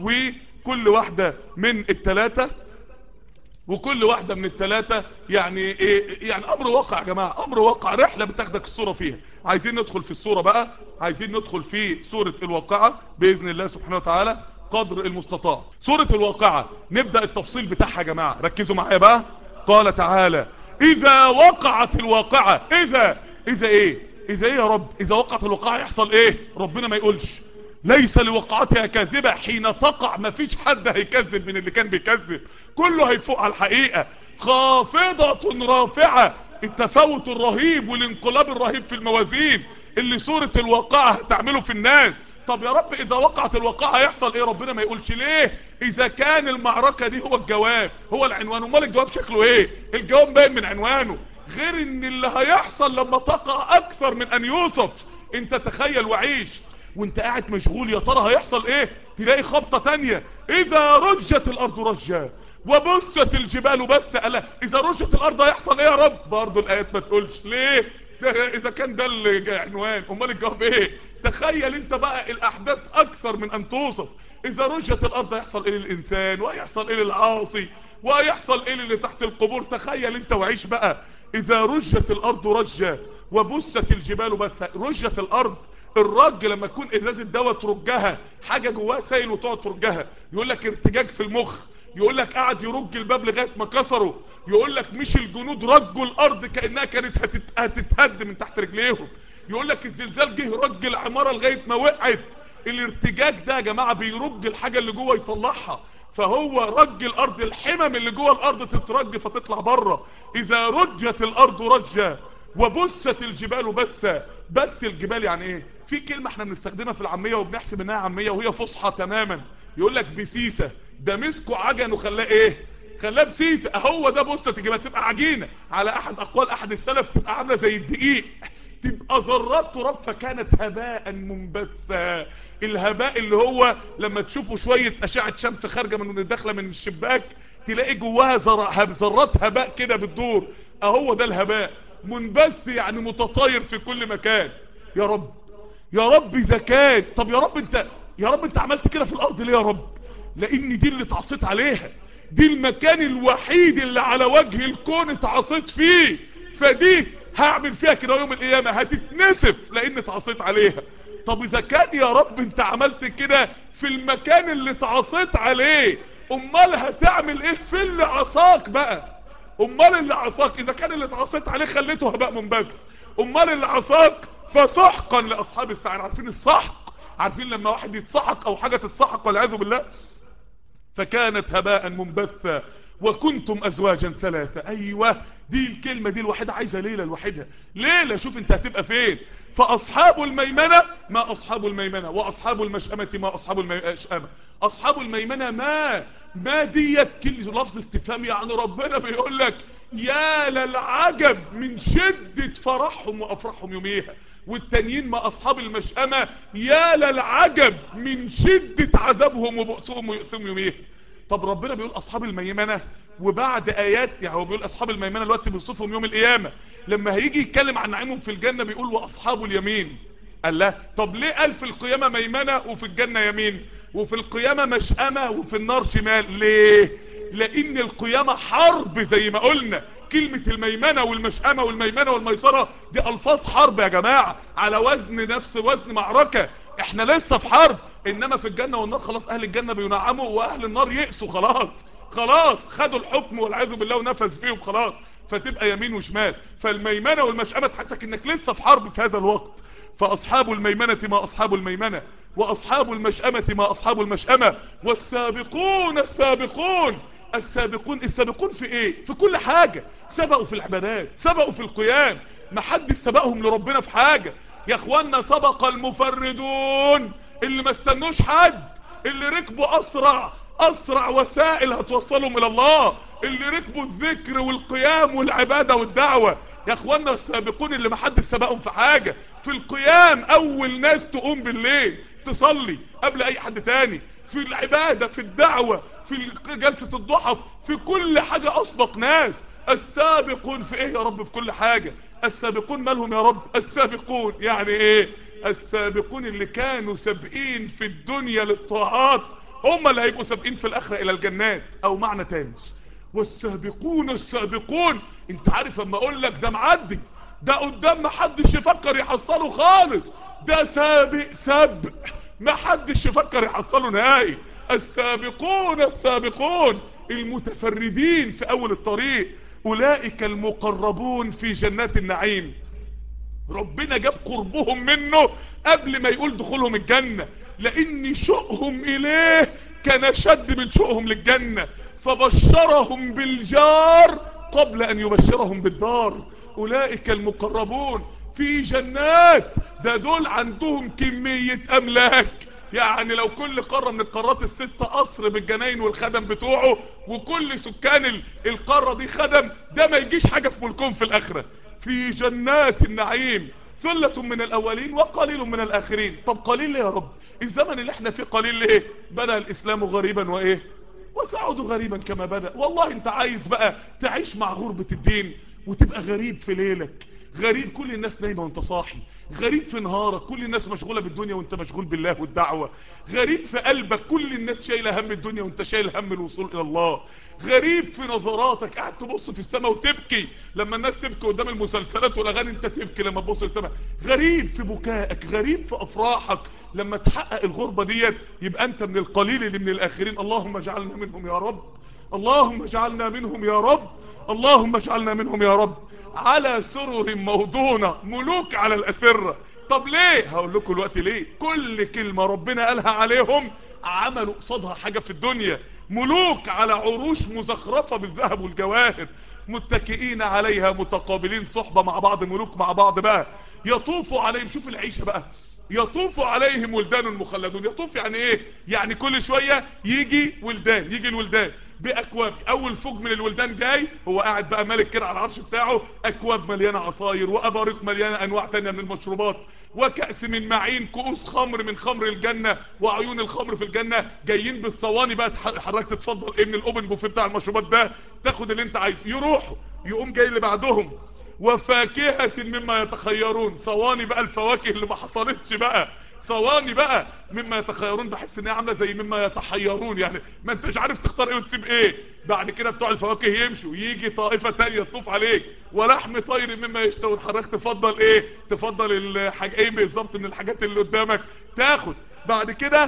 Speaker 1: وكل واحدة من التلاتة وكل واحدة من التلاتة يعني ايه يعني امر واقع يا جماعة امر واقع رحلة بتاخدك الصورة فيها عايزين ندخل في الصورة بقى عايزين ندخل في سورة الواقعة باذن الله سبحانه وتعالى قدر المستطاع سورة الواقعة نبدأ التفصيل بتاعها يا جماعة ركزوا معايا بقى قال تعالى اذا وقعت الواقعة اذا اذا ايه اذا ايه يا رب اذا وقعت الوقعة يحصل ايه ربنا ما يقولش ليس لوقعتها كاذبة حين تقع ما فيش حد هيكذب من اللي كان بيكذب كله هيفوق على الحقيقة خافضة رافعة التفاوت الرهيب والانقلاب الرهيب في الموازين اللي سورة الواقعة هتعمله في الناس طب يا رب اذا وقعت الواقعة هيحصل ايه ربنا ما يقولش ليه اذا كان المعركة دي هو الجواب هو العنوان امال الجواب شكله ايه الجواب باين من عنوانه غير ان اللي هيحصل لما تقع اكثر من ان يوصف انت تخيل وعيش وانت قاعد مشغول يا ترى هيحصل ايه تلاقي خبطة تانية اذا رجت الارض رجا وبست الجبال بس ألا اذا رجت الارض هيحصل ايه يا رب برضو الايات ما تقولش ليه ده اذا كان ده العنوان امال الجواب ايه تخيل انت بقى الاحداث اكثر من ان توصف اذا رجت الارض هيحصل ايه للانسان وهيحصل ايه للعاصي وهيحصل ايه اللي تحت القبور تخيل انت وعيش بقى اذا رجت الارض رجا وبست الجبال بس رجت الارض الرج لما تكون ازازه دواء ترجها حاجه جواها سائل وتقعد ترجها يقول لك ارتجاج في المخ يقول لك قعد يرج الباب لغايه ما كسره يقول لك مش الجنود رجوا الارض كانها كانت هتت... هتتهد من تحت رجليهم يقول لك الزلزال جه رج العماره لغايه ما وقعت الارتجاج ده يا جماعه بيرج الحاجه اللي جوه يطلعها فهو رج الارض الحمم اللي جوه الارض تترج فتطلع بره اذا رجت الارض رجا وبست الجبال بسا بس الجبال يعني ايه في كلمة احنا بنستخدمها في العامية وبنحسب انها عامية وهي فصحى تماما يقول لك بسيسة ده مسكوا عجن وخلاه ايه خلاه بسيسة اهو ده بصة الجبال تبقى عجينة على احد اقوال احد السلف تبقى عاملة زي الدقيق تبقى ذرات تراب فكانت هباء منبثا الهباء اللي هو لما تشوفوا شوية اشعة شمس خارجة من داخله من الشباك تلاقي جواها ذرات هباء كده بتدور اهو ده الهباء منبث يعني متطاير في كل مكان يا رب يا رب زكاة طب يا رب انت يا رب انت عملت كده في الارض ليه يا رب لان دي اللي اتعصيت عليها دي المكان الوحيد اللي على وجه الكون اتعصيت فيه فدي هعمل فيها كده يوم القيامة هتتنسف لان اتعصيت عليها طب اذا كان يا رب انت عملت كده في المكان اللي اتعصيت عليه امال هتعمل ايه في اللي عصاك بقى امال اللي عصاك اذا كان اللي اتعصيت عليه خليته هباء منبث امال اللي عصاك فسحقا لاصحاب السعير عارفين السحق عارفين لما واحد يتسحق او حاجة تتسحق والعياذ بالله فكانت هباء منبثا وكنتم ازواجا ثلاثة ايوه دي الكلمة دي الواحدة عايزة ليلة الوحيدة ليلة شوف انت هتبقى فين فاصحاب الميمنة ما اصحاب الميمنة واصحاب المشأمة ما اصحاب المشأمة اصحاب الميمنة ما ما ديت كلمة لفظ استفهام يعني ربنا بيقول لك يا للعجب من شدة فرحهم وافراحهم يوميها والتانيين ما اصحاب المشأمة يا للعجب من شدة عذابهم وبؤسهم ويقسمهم يوميها طب ربنا بيقول اصحاب الميمنة وبعد ايات يعني هو بيقول اصحاب الميمنة دلوقتي بيوصفهم يوم القيامة لما هيجي يتكلم عن نعيمهم في الجنة بيقول واصحاب اليمين قال لا طب ليه قال في القيامة ميمنة وفي الجنة يمين وفي القيامة مشأمة وفي النار شمال ليه لان القيامة حرب زي ما قلنا كلمة الميمنة والمشأمة والميمنة والميسرة دي الفاظ حرب يا جماعة على وزن نفس وزن معركة احنا لسه في حرب انما في الجنة والنار خلاص اهل الجنة بينعموا واهل النار يئسوا خلاص خلاص خدوا الحكم والعياذ بالله ونفذ فيهم خلاص فتبقى يمين وشمال فالميمنة والمشأمة تحسك انك لسه في حرب في هذا الوقت فاصحاب الميمنة ما اصحاب الميمنة واصحاب المشأمة ما اصحاب المشأمة والسابقون السابقون السابقون السابقون في ايه في كل حاجة سبقوا في العبادات سبقوا في القيام ما حد سبقهم لربنا في حاجة يا اخوانا سبق المفردون اللي ما استنوش حد اللي ركبوا اسرع اسرع وسائل هتوصلهم الى الله اللي ركبوا الذكر والقيام والعبادة والدعوة يا اخوانا السابقون اللي ما حد سبقهم في حاجة في القيام اول ناس تقوم بالليل تصلي قبل اي حد تاني في العبادة في الدعوة في جلسة الضحى في كل حاجة اسبق ناس السابقون في ايه يا رب في كل حاجة السابقون مالهم يا رب السابقون يعني ايه السابقون اللي كانوا سابقين في الدنيا للطاعات هم اللي هيبقوا سابقين في الاخرة الى الجنات او معنى تاني والسابقون السابقون انت عارف اما اقول لك ده معدي ده قدام ما حدش يفكر يحصله خالص ده سابق سبق ما حدش يفكر يحصله نهائي السابقون السابقون المتفردين في اول الطريق اولئك المقربون في جنات النعيم ربنا جاب قربهم منه قبل ما يقول دخولهم الجنة لان شوقهم اليه كان شد من شوقهم للجنة فبشرهم بالجار قبل ان يبشرهم بالدار اولئك المقربون في جنات ده دول عندهم كمية املاك يعني لو كل قارة من القارات الستة قصر بالجناين والخدم بتوعه وكل سكان القارة دي خدم ده ما يجيش حاجة في ملكهم في الاخرة في جنات النعيم ثلة من الاولين وقليل من الاخرين طب قليل ليه يا رب الزمن اللي احنا فيه قليل ليه بدأ الاسلام غريبا وايه وسعود غريبا كما بدأ والله انت عايز بقى تعيش مع غربة الدين وتبقى غريب في ليلك غريب كل الناس نايمة وانت صاحي غريب في نهارك كل الناس مشغولة بالدنيا وانت مشغول بالله والدعوة غريب في قلبك كل الناس شايلة هم الدنيا وانت شايل هم الوصول الى الله غريب في نظراتك قاعد تبص في السماء وتبكي لما الناس تبكي قدام المسلسلات والاغاني انت تبكي لما تبص للسماء غريب في بكائك غريب في افراحك لما تحقق الغربة ديت يبقى انت من القليل اللي من الاخرين اللهم اجعلنا منهم يا رب اللهم اجعلنا منهم يا رب اللهم اجعلنا منهم يا رب على سرر موضونة ملوك على الأسرة طب ليه هقول لكم الوقت ليه كل كلمة ربنا قالها عليهم عملوا قصادها حاجة في الدنيا ملوك على عروش مزخرفة بالذهب والجواهر متكئين عليها متقابلين صحبة مع بعض ملوك مع بعض بقى يطوفوا عليهم شوف العيشة بقى يطوف عليهم ولدان مخلدون يطوف يعني ايه يعني كل شوية يجي ولدان يجي الولدان باكواب اول فوج من الولدان جاي هو قاعد بقى مالك كده على العرش بتاعه اكواب مليانه عصاير واباريق مليانه انواع تانية من المشروبات وكأس من معين كؤوس خمر من خمر الجنة وعيون الخمر في الجنة جايين بالصواني بقى حضرتك تتفضل ايه من الاوبن بوفيه بتاع المشروبات ده تاخد اللي انت عايزه يروحوا يقوم جاي اللي بعدهم وفاكهة مما يتخيرون صواني بقى الفواكه اللي ما حصلتش بقى صواني بقى مما يتخيرون بحس ان هي عامله زي مما يتحيرون يعني ما انتش عارف تختار ايه وتسيب ايه بعد كده بتوع الفواكه يمشوا يجي طائفه تانية تطوف عليك ولحم طير مما يشتهون حضرتك تفضل ايه تفضل الحاجه ايه بالظبط من الحاجات اللي قدامك تاخد بعد كده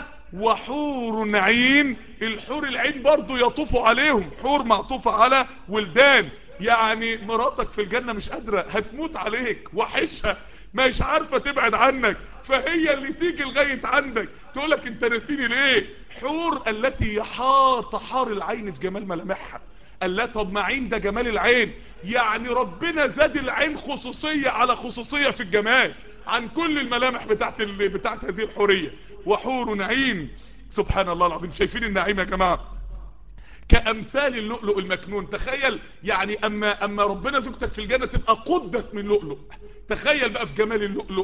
Speaker 1: وحور عين الحور العين برضو يطوفوا عليهم حور معطوفة على ولدان يعني مراتك في الجنة مش قادرة هتموت عليك وحشها مش عارفة تبعد عنك فهي اللي تيجي لغاية عندك تقولك انت نسيني ليه حور التي يحار تحار العين في جمال ملامحها قال لا طب معين ده جمال العين يعني ربنا زاد العين خصوصية على خصوصية في الجمال عن كل الملامح بتاعت, ال... بتاعت هذه الحورية وحور نعيم سبحان الله العظيم شايفين النعيم يا جماعة كأمثال اللؤلؤ المكنون تخيل يعني أما, أما ربنا زوجتك في الجنة تبقى قدت من لؤلؤ تخيل بقى في جمال اللؤلؤ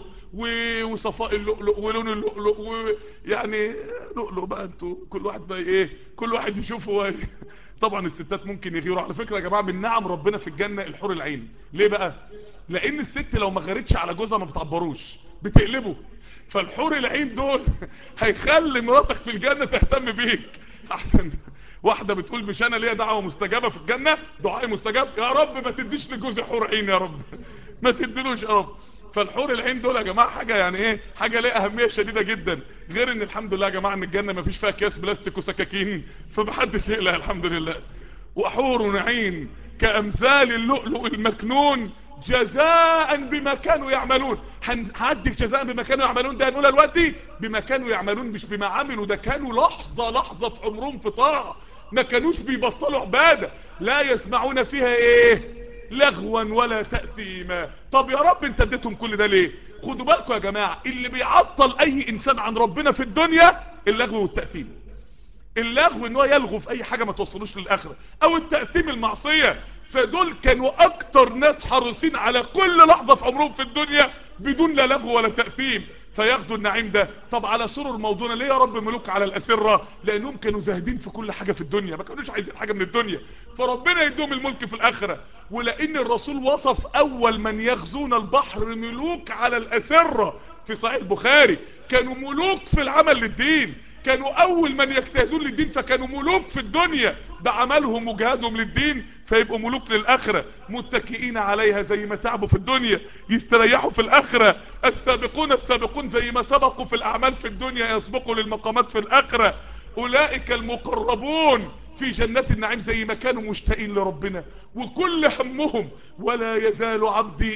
Speaker 1: وصفاء اللؤلؤ ولون اللؤلؤ ويعني لؤلؤ بقى انتوا كل واحد بقى ايه كل واحد يشوف هو ايه طبعا الستات ممكن يغيروا على فكرة يا جماعة من نعم ربنا في الجنة الحور العين ليه بقى لان الست لو ما غيرتش على جوزها ما بتعبروش بتقلبه فالحور العين دول هيخلي مراتك في الجنة تهتم بيك احسن واحدة بتقول مش انا ليا دعوة مستجابة في الجنة دعائي مستجاب يا رب ما تديش لجوزي حور عين يا رب ما تديلوش يا رب فالحور العين دول يا جماعة حاجة يعني ايه حاجة ليها اهمية شديدة جدا غير ان الحمد لله يا جماعة ان الجنة ما فيش فيها اكياس بلاستيك وسكاكين فمحدش يقلق الحمد لله وحور عين كامثال اللؤلؤ المكنون جزاء بما كانوا يعملون هندك جزاء بما كانوا يعملون ده هنقولها دلوقتي بما كانوا يعملون مش بما عملوا ده كانوا لحظة لحظة في عمرهم في طاعة ما كانوش بيبطلوا عبادة لا يسمعون فيها ايه لغوا ولا تأثيما طب يا رب انت اديتهم كل ده ليه خدوا بالكم يا جماعة اللي بيعطل اي انسان عن ربنا في الدنيا اللغو والتأثيم اللغو ان هو يلغو في اي حاجة ما توصلوش للاخرة او التأثيم المعصية فدول كانوا اكتر ناس حريصين على كل لحظة في عمرهم في الدنيا بدون لا لغو ولا تأثيم فياخدوا النعيم ده طب على سرر موضوعنا ليه يا رب ملوك على الاسرة لانهم كانوا زاهدين في كل حاجة في الدنيا ما كانوش عايزين حاجة من الدنيا فربنا يدوم الملك في الاخرة ولان الرسول وصف اول من يغزون البحر ملوك على الاسرة في صحيح البخاري كانوا ملوك في العمل للدين كانوا اول من يجتهدون للدين فكانوا ملوك في الدنيا بعملهم وجهادهم للدين فيبقوا ملوك للاخرة متكئين عليها زي ما تعبوا في الدنيا يستريحوا في الاخرة السابقون السابقون زي ما سبقوا في الاعمال في الدنيا يسبقوا للمقامات في الاخرة اولئك المقربون في جنات النعيم زي ما كانوا مشتاقين لربنا وكل همهم ولا يزال عبدي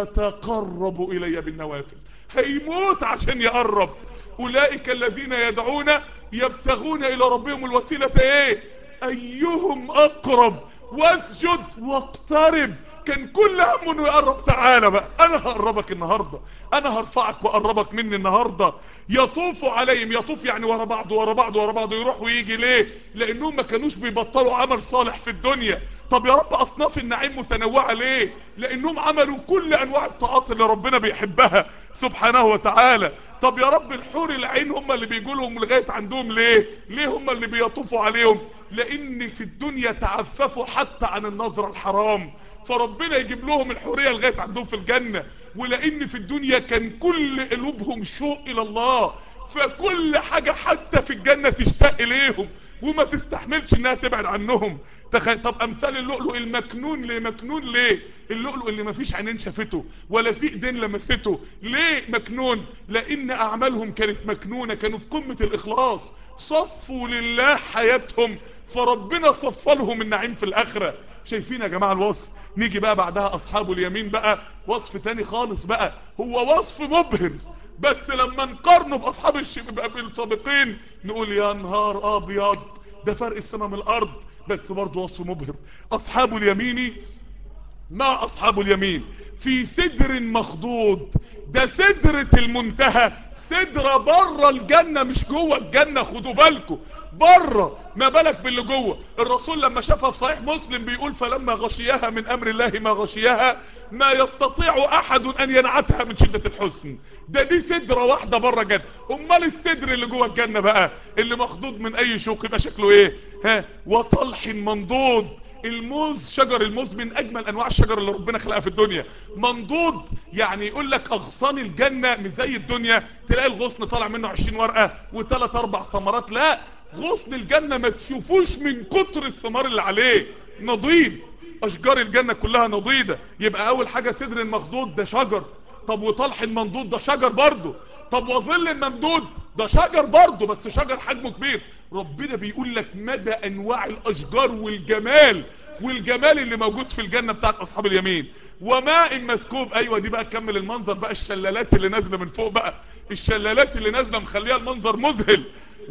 Speaker 1: يتقرب الي بالنوافل هيموت عشان يقرب اولئك الذين يدعون يبتغون الى ربهم الوسيلة ايه ايهم اقرب واسجد واقترب كان كل همه انه يقرب تعالى بقى انا هقربك النهاردة انا هرفعك واقربك مني النهاردة يطوف عليهم يطوف يعني ورا بعض ورا بعض ورا بعض يروح ويجي ليه لانهم ما كانوش بيبطلوا عمل صالح في الدنيا طب يا رب اصناف النعيم متنوعة ليه لانهم عملوا كل انواع الطاعات اللي ربنا بيحبها سبحانه وتعالى طب يا رب الحور العين هم اللي بيجوا لهم لغايه عندهم ليه ليه هم اللي بيطوفوا عليهم لان في الدنيا تعففوا حتى عن النظر الحرام فربنا يجيب لهم الحورية لغاية عندهم في الجنة ولان في الدنيا كان كل قلوبهم شوق الى الله فكل حاجة حتى في الجنة تشتاق اليهم وما تستحملش انها تبعد عنهم تخيل طب امثال اللؤلؤ المكنون ليه مكنون ليه اللؤلؤ اللي ما فيش عينين شافته ولا في ايدين لمسته ليه مكنون لان اعمالهم كانت مكنونة كانوا في قمة الاخلاص صفوا لله حياتهم فربنا صفى لهم النعيم في الاخرة شايفين يا جماعة الوصف نيجي بقى بعدها اصحاب اليمين بقى وصف تاني خالص بقى هو وصف مبهر بس لما نقارنه باصحاب السابقين نقول يا نهار ابيض ده فرق السماء من الارض بس برضه وصف مبهر اصحاب اليمين ما اصحاب اليمين في سدر مخضود ده سدرة المنتهى سدرة بره الجنة مش جوه الجنة خدوا بالكم بره ما بالك باللي جوه الرسول لما شافها في صحيح مسلم بيقول فلما غشيها من امر الله ما غشيها ما يستطيع احد ان ينعتها من شدة الحسن ده دي سدرة واحدة بره جنة امال السدر اللي جوه الجنة بقى اللي مخضود من اي شوق يبقى شكله ايه ها وطلح منضود الموز شجر الموز من اجمل انواع الشجر اللي ربنا خلقها في الدنيا منضود يعني يقول لك اغصان الجنة مش زي الدنيا تلاقي الغصن طالع منه 20 ورقة وثلاث اربع ثمرات لا غصن الجنة ما تشوفوش من كتر الثمار اللي عليه نضيد اشجار الجنة كلها نضيدة يبقى اول حاجة سدر المخضود ده شجر طب وطلح المنضود ده شجر برضه طب وظل الممدود ده شجر برضه بس شجر حجمه كبير ربنا بيقول لك مدى انواع الاشجار والجمال والجمال اللي موجود في الجنة بتاعت اصحاب اليمين وماء مسكوب ايوه دي بقى تكمل المنظر بقى الشلالات اللي نازله من فوق بقى الشلالات اللي نازله مخليها المنظر مذهل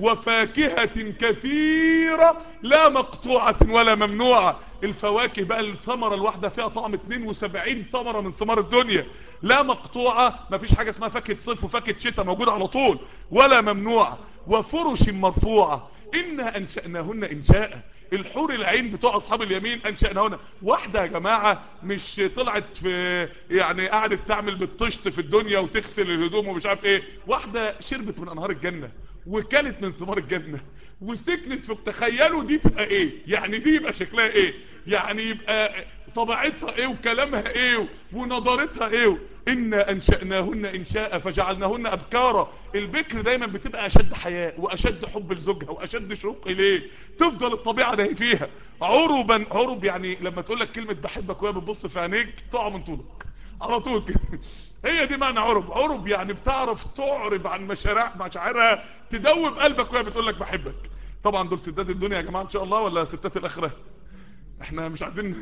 Speaker 1: وفاكهة كثيرة لا مقطوعة ولا ممنوعة الفواكه بقى الثمرة الواحدة فيها طعم 72 ثمرة من ثمار الدنيا لا مقطوعة ما فيش حاجة اسمها فاكهة صيف وفاكهة شتاء موجودة على طول ولا ممنوعة وفرش مرفوعة إنا أنشأناهن إنشاء الحور العين بتوع أصحاب اليمين أنشأناهن واحدة يا جماعة مش طلعت في يعني قعدت تعمل بالطشت في الدنيا وتغسل الهدوم ومش عارف ايه واحدة شربت من أنهار الجنة وكلت من ثمار الجنة وسكنت في تخيلوا دي تبقى ايه يعني دي يبقى شكلها ايه يعني يبقى طبيعتها ايه وكلامها ايه ونظرتها ايه إنا أنشأناهن إنشاء فجعلناهن أبكارا البكر دايما بتبقى أشد حياء وأشد حب لزوجها وأشد شوق إليه تفضل الطبيعة ده فيها عربا عرب يعني لما تقول لك كلمة بحبك وهي بتبص في عينيك تقع من طولك على طول كده هي دي معنى عرب عرب يعني بتعرف تعرب عن مشارع مشاعرها تدوب قلبك وهي بتقول لك بحبك طبعا دول ستات الدنيا يا جماعة ان شاء الله ولا ستات الاخرة احنا مش عايزين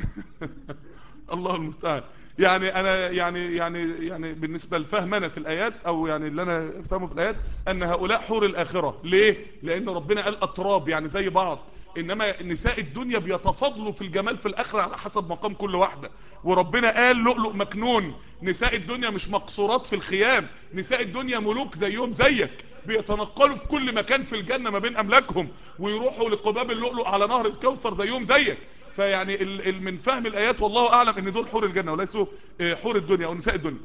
Speaker 1: الله المستعان يعني انا يعني يعني يعني بالنسبة لفهمنا في الايات او يعني اللي انا فهمه في الايات ان هؤلاء حور الاخرة ليه لان ربنا قال اطراب يعني زي بعض انما نساء الدنيا بيتفاضلوا في الجمال في الاخره على حسب مقام كل واحده وربنا قال لؤلؤ مكنون نساء الدنيا مش مقصورات في الخيام نساء الدنيا ملوك زيهم زيك بيتنقلوا في كل مكان في الجنة ما بين املاكهم ويروحوا لقباب اللؤلؤ على نهر الكوثر زيهم زيك فيعني من فهم الايات والله اعلم ان دول حور الجنة وليسوا حور الدنيا او نساء الدنيا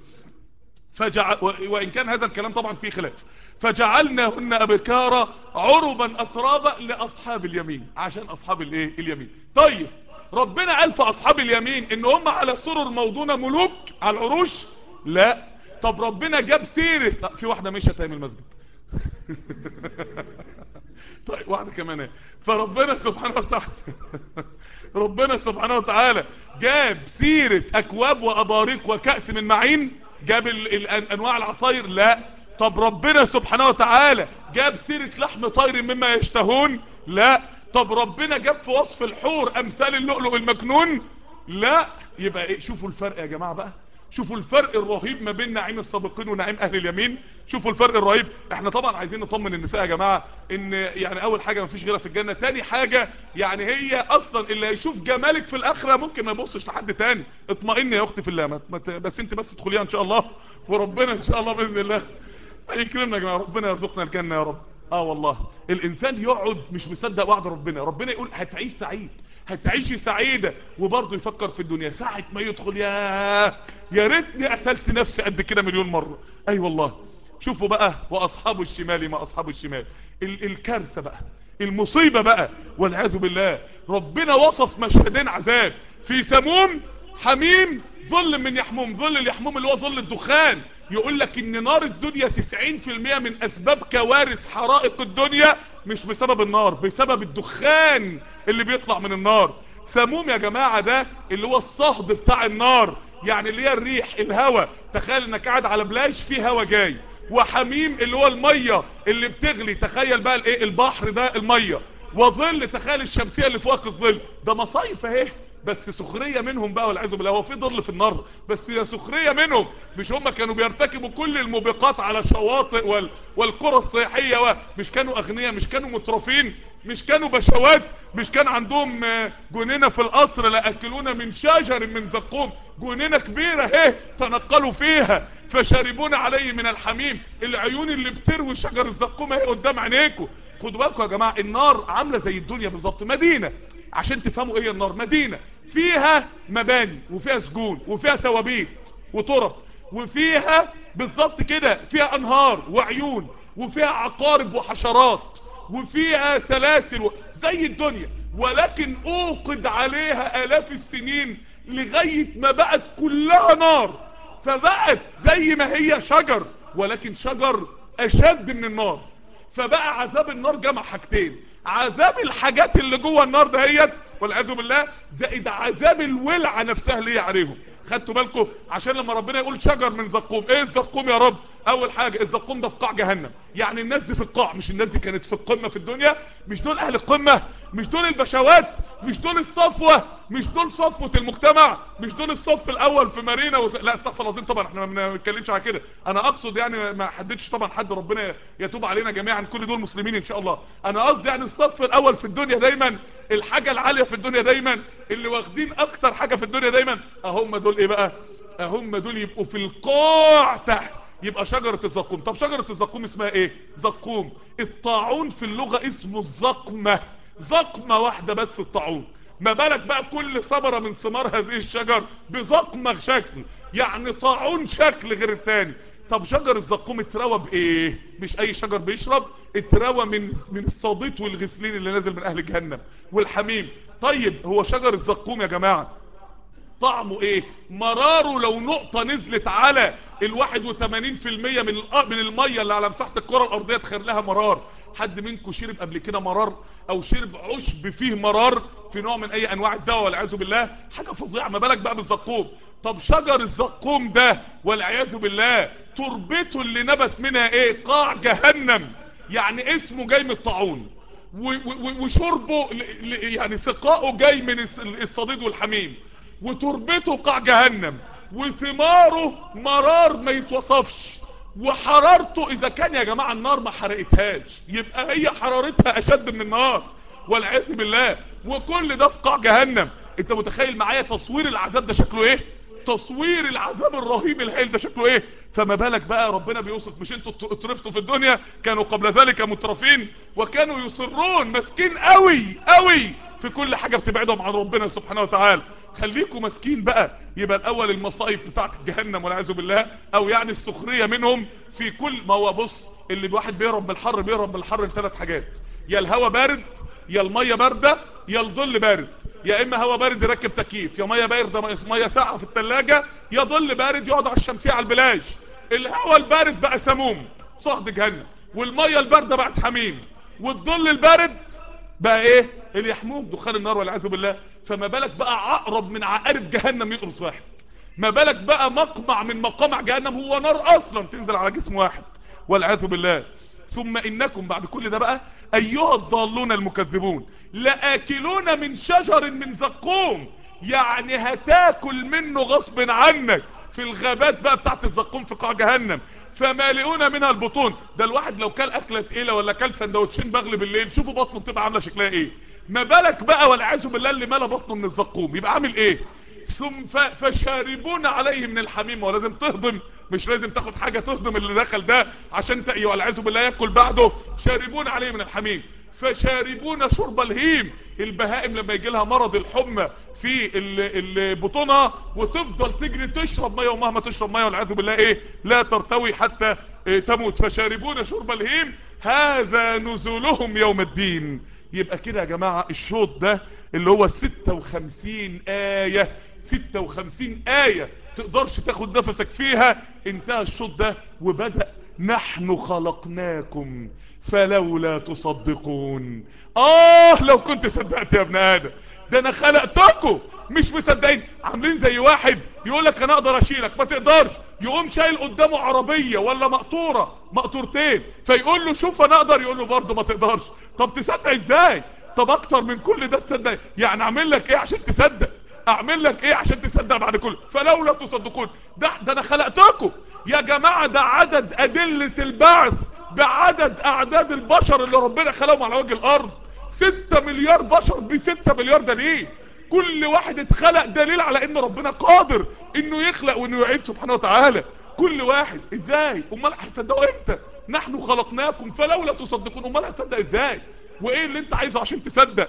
Speaker 1: فجعل وإن كان هذا الكلام طبعا فيه خلاف فجعلناهن أبكارا عربا أترابا لأصحاب اليمين عشان أصحاب الايه اليمين طيب ربنا قال في أصحاب اليمين إن هم على سرر موضونة ملوك على العروش لا طب ربنا جاب سيرة في واحدة مشت من المسجد طيب واحدة كمان ايه فربنا سبحانه وتعالى ربنا سبحانه وتعالى جاب سيرة اكواب واباريق وكأس من معين جاب ال ال انواع العصاير لا طب ربنا سبحانه وتعالى جاب سيرة لحم طير مما يشتهون لا طب ربنا جاب في وصف الحور امثال اللؤلؤ المكنون لا يبقى ايه شوفوا الفرق يا جماعة بقى شوفوا الفرق الرهيب ما بين نعيم السابقين ونعيم اهل اليمين شوفوا الفرق الرهيب احنا طبعا عايزين نطمن النساء يا جماعة ان يعني اول حاجة ما فيش غيرها في الجنة تاني حاجة يعني هي اصلا اللي هيشوف جمالك في الاخرة ممكن ما يبصش لحد تاني اطمئن يا اختي في الله ما ت- بس انت بس ادخليها ان شاء الله وربنا ان شاء الله باذن الله يكرمنا يا جماعة ربنا يرزقنا الجنة يا رب اه والله الانسان يقعد مش مصدق وعد ربنا ربنا يقول هتعيش سعيد هتعيشي سعيدة وبرضه يفكر في الدنيا ساعة ما يدخل يا يا ريتني قتلت نفسي قد كده مليون مرة اي أيوة والله شوفوا بقى واصحاب الشمال ما اصحاب الشمال ال الكارثة بقى المصيبة بقى والعياذ بالله ربنا وصف مشهدين عذاب في سموم حميم ظل من يحموم ظل اليحموم اللي هو ظل الدخان يقول لك ان نار الدنيا 90% من اسباب كوارث حرائق الدنيا مش بسبب النار بسبب الدخان اللي بيطلع من النار سموم يا جماعة ده اللي هو الصهد بتاع النار يعني اللي هي الريح الهواء تخيل انك قاعد على بلاش فيه هواء جاي وحميم اللي هو المية اللي بتغلي تخيل بقى الايه البحر ده المية وظل تخيل الشمسية اللي فوق الظل ده مصايف اهي بس سخرية منهم بقى والعياذ بالله هو في ظل في النار بس هي سخرية منهم مش هم كانوا بيرتكبوا كل الموبقات على شواطئ وال والقرى السياحية ومش كانوا اغنياء مش كانوا مترفين مش كانوا بشوات مش كان عندهم آه، جنينة في القصر لأكلون من شجر من زقوم جنينة كبيرة اهي تنقلوا فيها فشربون عليه من الحميم العيون اللي بتروي شجر الزقوم اهي قدام عينيكم خدوا بالكم يا جماعة النار عاملة زي الدنيا بالظبط مدينة عشان تفهموا ايه النار مدينة فيها مباني وفيها سجون وفيها توابيت وطرق وفيها بالظبط كده فيها انهار وعيون وفيها عقارب وحشرات وفيها سلاسل و... زي الدنيا ولكن اوقد عليها الاف السنين لغاية ما بقت كلها نار فبقت زي ما هي شجر ولكن شجر اشد من النار فبقى عذاب النار جمع حاجتين عذاب الحاجات اللي جوه النار دهيت والعياذ بالله زائد عذاب الولعه نفسها اللي هي عليهم خدتوا بالكم عشان لما ربنا يقول شجر من زقوم ايه الزقوم يا رب اول حاجه الزقوم ده في قاع جهنم يعني الناس دي في القاع مش الناس دي كانت في القمه في الدنيا مش دول اهل القمه مش دول البشوات مش دول الصفوه مش دول صفوه المجتمع مش دول الصف الاول في مارينا وز... لا استغفر الله العظيم طبعا احنا ما بنتكلمش على كده انا اقصد يعني ما حددش طبعا حد ربنا يتوب علينا جميعا كل دول مسلمين ان شاء الله انا قصدي يعني الصف الاول في الدنيا دايما الحاجه العاليه في الدنيا دايما اللي واخدين اكتر حاجه في الدنيا دايما اهم دول ايه بقى اهم دول يبقوا في القاع تحت يبقى شجرة الزقوم طب شجرة الزقوم اسمها ايه زقوم الطاعون في اللغة اسمه الزقمة زقمة واحدة بس الطاعون ما بالك بقى كل ثمرة من ثمار هذه الشجر بزقمة شكل يعني طاعون شكل غير التاني طب شجر الزقوم اتروى بايه مش اي شجر بيشرب اتروى من من الصديد والغسلين اللي نازل من اهل جهنم والحميم طيب هو شجر الزقوم يا جماعه طعمه ايه مراره لو نقطة نزلت على الواحد وتمانين في المية من الأ- من المية اللي على مساحة الكرة الارضية تخيل لها مرار حد منكم شرب قبل كده مرار او شرب عشب فيه مرار في نوع من اي انواع الدواء والعياذ بالله حاجة فظيعة ما بالك بقى بالزقوم طب شجر الزقوم ده والعياذ بالله تربته اللي نبت منها ايه قاع جهنم يعني اسمه جاي من الطاعون و- و- وشربه ل- ل- يعني سقاؤه جاي من الس- الصديد والحميم وتربته قاع جهنم وثماره مرار ما يتوصفش وحرارته اذا كان يا جماعة النار ما حرقتهاش يبقى هي حرارتها اشد من النار والعياذ بالله وكل ده في قاع جهنم انت متخيل معايا تصوير العذاب ده شكله ايه تصوير العذاب الرهيب الهائل ده شكله ايه فما بالك بقى ربنا بيوصف مش انتوا اترفتوا في الدنيا كانوا قبل ذلك مترفين وكانوا يصرون مسكين قوي قوي في كل حاجة بتبعدهم عن ربنا سبحانه وتعالى خليكم مسكين بقى يبقى الاول المصايف بتاعت جهنم والعياذ بالله او يعني السخرية منهم في كل ما هو بص اللي الواحد بيهرب من الحر بيهرب من الحر لثلاث حاجات يا الهوا بارد يا المية باردة يا الظل بارد يا اما هوا بارد يركب تكييف يا ميه باردة ميه ساقعه في الثلاجة يا ظل بارد يقعد على الشمسية على البلاج الهوا البارد بقى سموم صهد جهنم والميه الباردة بقت حميم والظل البارد بقى ايه اليحموم دخان النار والعياذ بالله فما بالك بقى عقرب من عقارب جهنم يقرص واحد ما بالك بقى مقمع من مقامع جهنم هو نار اصلا تنزل على جسم واحد والعياذ بالله ثم انكم بعد كل ده بقى ايها الضالون المكذبون لاكلون من شجر من زقوم يعني هتاكل منه غصب عنك في الغابات بقى بتاعت الزقوم في قاع جهنم فمالئون منها البطون ده الواحد لو كل اكله تقيله ولا كل سندوتشين بغل بالليل شوفوا بطنه بتبقى عامله شكلها ايه ما بالك بقى والعياذ بالله اللي ملا بطنه من الزقوم يبقى عامل ايه ثم فشاربون عليه من الحميم ولازم تهضم مش لازم تاخد حاجة تهضم اللي دخل ده عشان تقي والعياذ بالله ياكل بعده شاربون عليه من الحميم فشاربون شرب الهيم البهائم لما يجي لها مرض الحمى في بطونها وتفضل تجري تشرب ميه ومهما تشرب ميه والعياذ بالله ايه لا ترتوي حتى إيه تموت فشاربون شرب الهيم هذا نزولهم يوم الدين يبقى كده يا جماعة الشوط ده اللي هو 56 آية 56 آية تقدرش تاخد نفسك فيها انتهى الشوط ده وبدأ نحن خلقناكم فلولا تصدقون اه لو كنت صدقت يا ابن ادم ده انا خلقتكم مش مصدقين عاملين زي واحد يقول لك انا اقدر اشيلك ما تقدرش يقوم شايل قدامه عربية ولا مقطورة مقطورتين فيقول له شوف انا اقدر يقول له برضه ما تقدرش طب تصدق ازاي طب اكتر من كل ده تصدق يعني اعمل لك ايه عشان تصدق اعمل لك ايه عشان تصدق بعد كله فلولا تصدقون ده ده انا خلقتكم يا جماعة ده عدد ادلة البعث بعدد اعداد البشر اللي ربنا خلقهم على وجه الارض ستة مليار بشر بستة مليار دليل كل واحد اتخلق دليل على ان ربنا قادر انه يخلق وانه يعيد سبحانه وتعالى كل واحد ازاي امال هتصدقوا امتى نحن خلقناكم فلولا تصدقون امال هتصدق ازاي وايه اللي انت عايزه عشان تصدق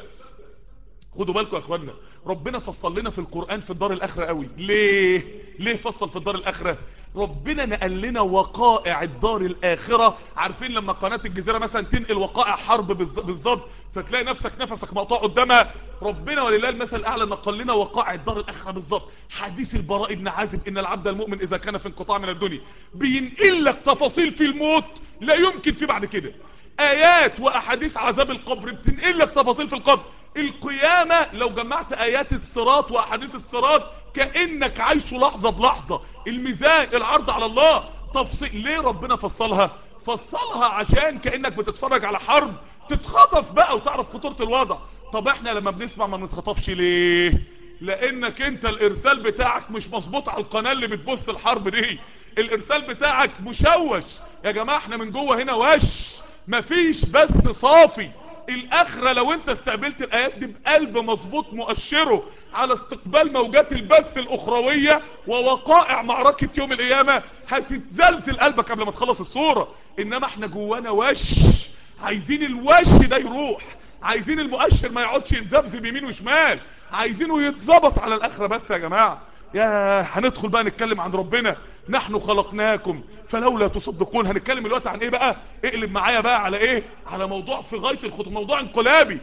Speaker 1: خدوا بالكم يا اخوانا ربنا فصل لنا في القرآن في الدار الاخرة قوي ليه ليه فصل في الدار الاخرة ربنا نقل لنا وقائع الدار الاخرة عارفين لما قناة الجزيرة مثلا تنقل وقائع حرب بالظبط فتلاقي نفسك نفسك مقطوع قدامها ربنا ولله المثل الاعلى نقل لنا وقائع الدار الاخرة بالظبط حديث البراء بن عازب ان العبد المؤمن اذا كان في انقطاع من الدنيا بينقل لك تفاصيل في الموت لا يمكن في بعد كده ايات واحاديث عذاب القبر بتنقل لك تفاصيل في القبر القيامة لو جمعت ايات الصراط واحاديث الصراط كأنك عايش لحظة بلحظة الميزان العرض على الله تفصيل ليه ربنا فصلها فصلها عشان كأنك بتتفرج على حرب تتخطف بقى وتعرف خطورة الوضع طب احنا لما بنسمع ما بنتخطفش ليه لانك انت الارسال بتاعك مش مظبوط على القناة اللي بتبص الحرب دي الارسال بتاعك مشوش يا جماعة احنا من جوه هنا وش مفيش بث صافي الاخرة لو انت استقبلت الايات دي بقلب مظبوط مؤشره على استقبال موجات البث الاخروية ووقائع معركة يوم القيامة هتتزلزل قلبك قبل ما تخلص الصورة انما احنا جوانا وش عايزين الوش ده يروح عايزين المؤشر ما يقعدش يتذبذب يمين وشمال عايزينه يتظبط على الاخرة بس يا جماعة يا هندخل بقى نتكلم عن ربنا نحن خلقناكم فلولا تصدقون هنتكلم الوقت عن ايه بقى اقلب معايا بقى على ايه على موضوع في غاية الخطوة موضوع انقلابي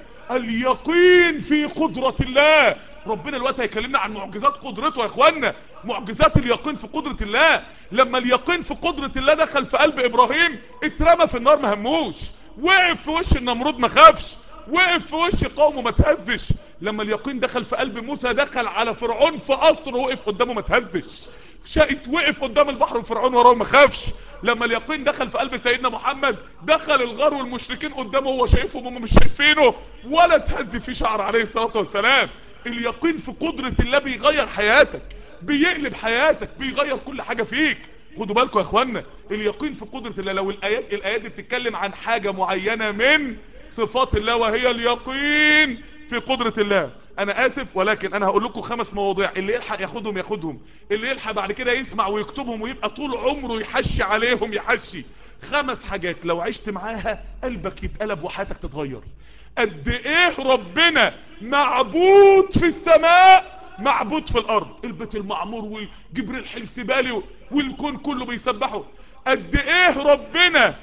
Speaker 1: اليقين في قدرة الله ربنا الوقت هيكلمنا عن معجزات قدرته يا اخوانا معجزات اليقين في قدرة الله لما اليقين في قدرة الله دخل في قلب ابراهيم اترمى في النار ما هموش وقف في وش النمرود ما خافش وقف في وش قومه ما تهزش لما اليقين دخل في قلب موسى دخل على فرعون في قصر وقف قدامه ما تهزش شقت وقف قدام البحر وفرعون وراه ما خافش لما اليقين دخل في قلب سيدنا محمد دخل الغار والمشركين قدامه وهو شايفهم هم مش شايفينه ولا تهز في شعر عليه الصلاة والسلام اليقين في قدرة الله بيغير حياتك بيقلب حياتك بيغير كل حاجة فيك خدوا بالكم يا اخوانا اليقين في قدرة الله لو الايات الايات دي بتتكلم عن حاجة معينة من صفات الله وهي اليقين في قدرة الله انا اسف ولكن انا هقول لكم خمس مواضيع اللي يلحق ياخدهم ياخدهم اللي يلحق بعد كده يسمع ويكتبهم ويبقى طول عمره يحشي عليهم يحشي خمس حاجات لو عشت معاها قلبك يتقلب وحياتك تتغير قد ايه ربنا معبود في السماء معبود في الارض البيت المعمور والجبريل حلسبالي والكون كله بيسبحه قد ايه ربنا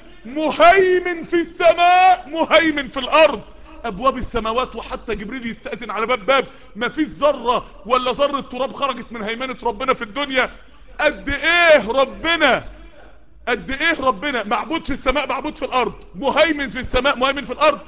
Speaker 1: مهيمن في السماء مهيمن في الارض ابواب السماوات وحتى جبريل يستأذن على باب باب ما فيش ذرة ولا ذرة تراب خرجت من هيمنة ربنا في الدنيا قد ايه ربنا قد ايه ربنا معبود في السماء معبود في الارض مهيمن في السماء مهيمن في الارض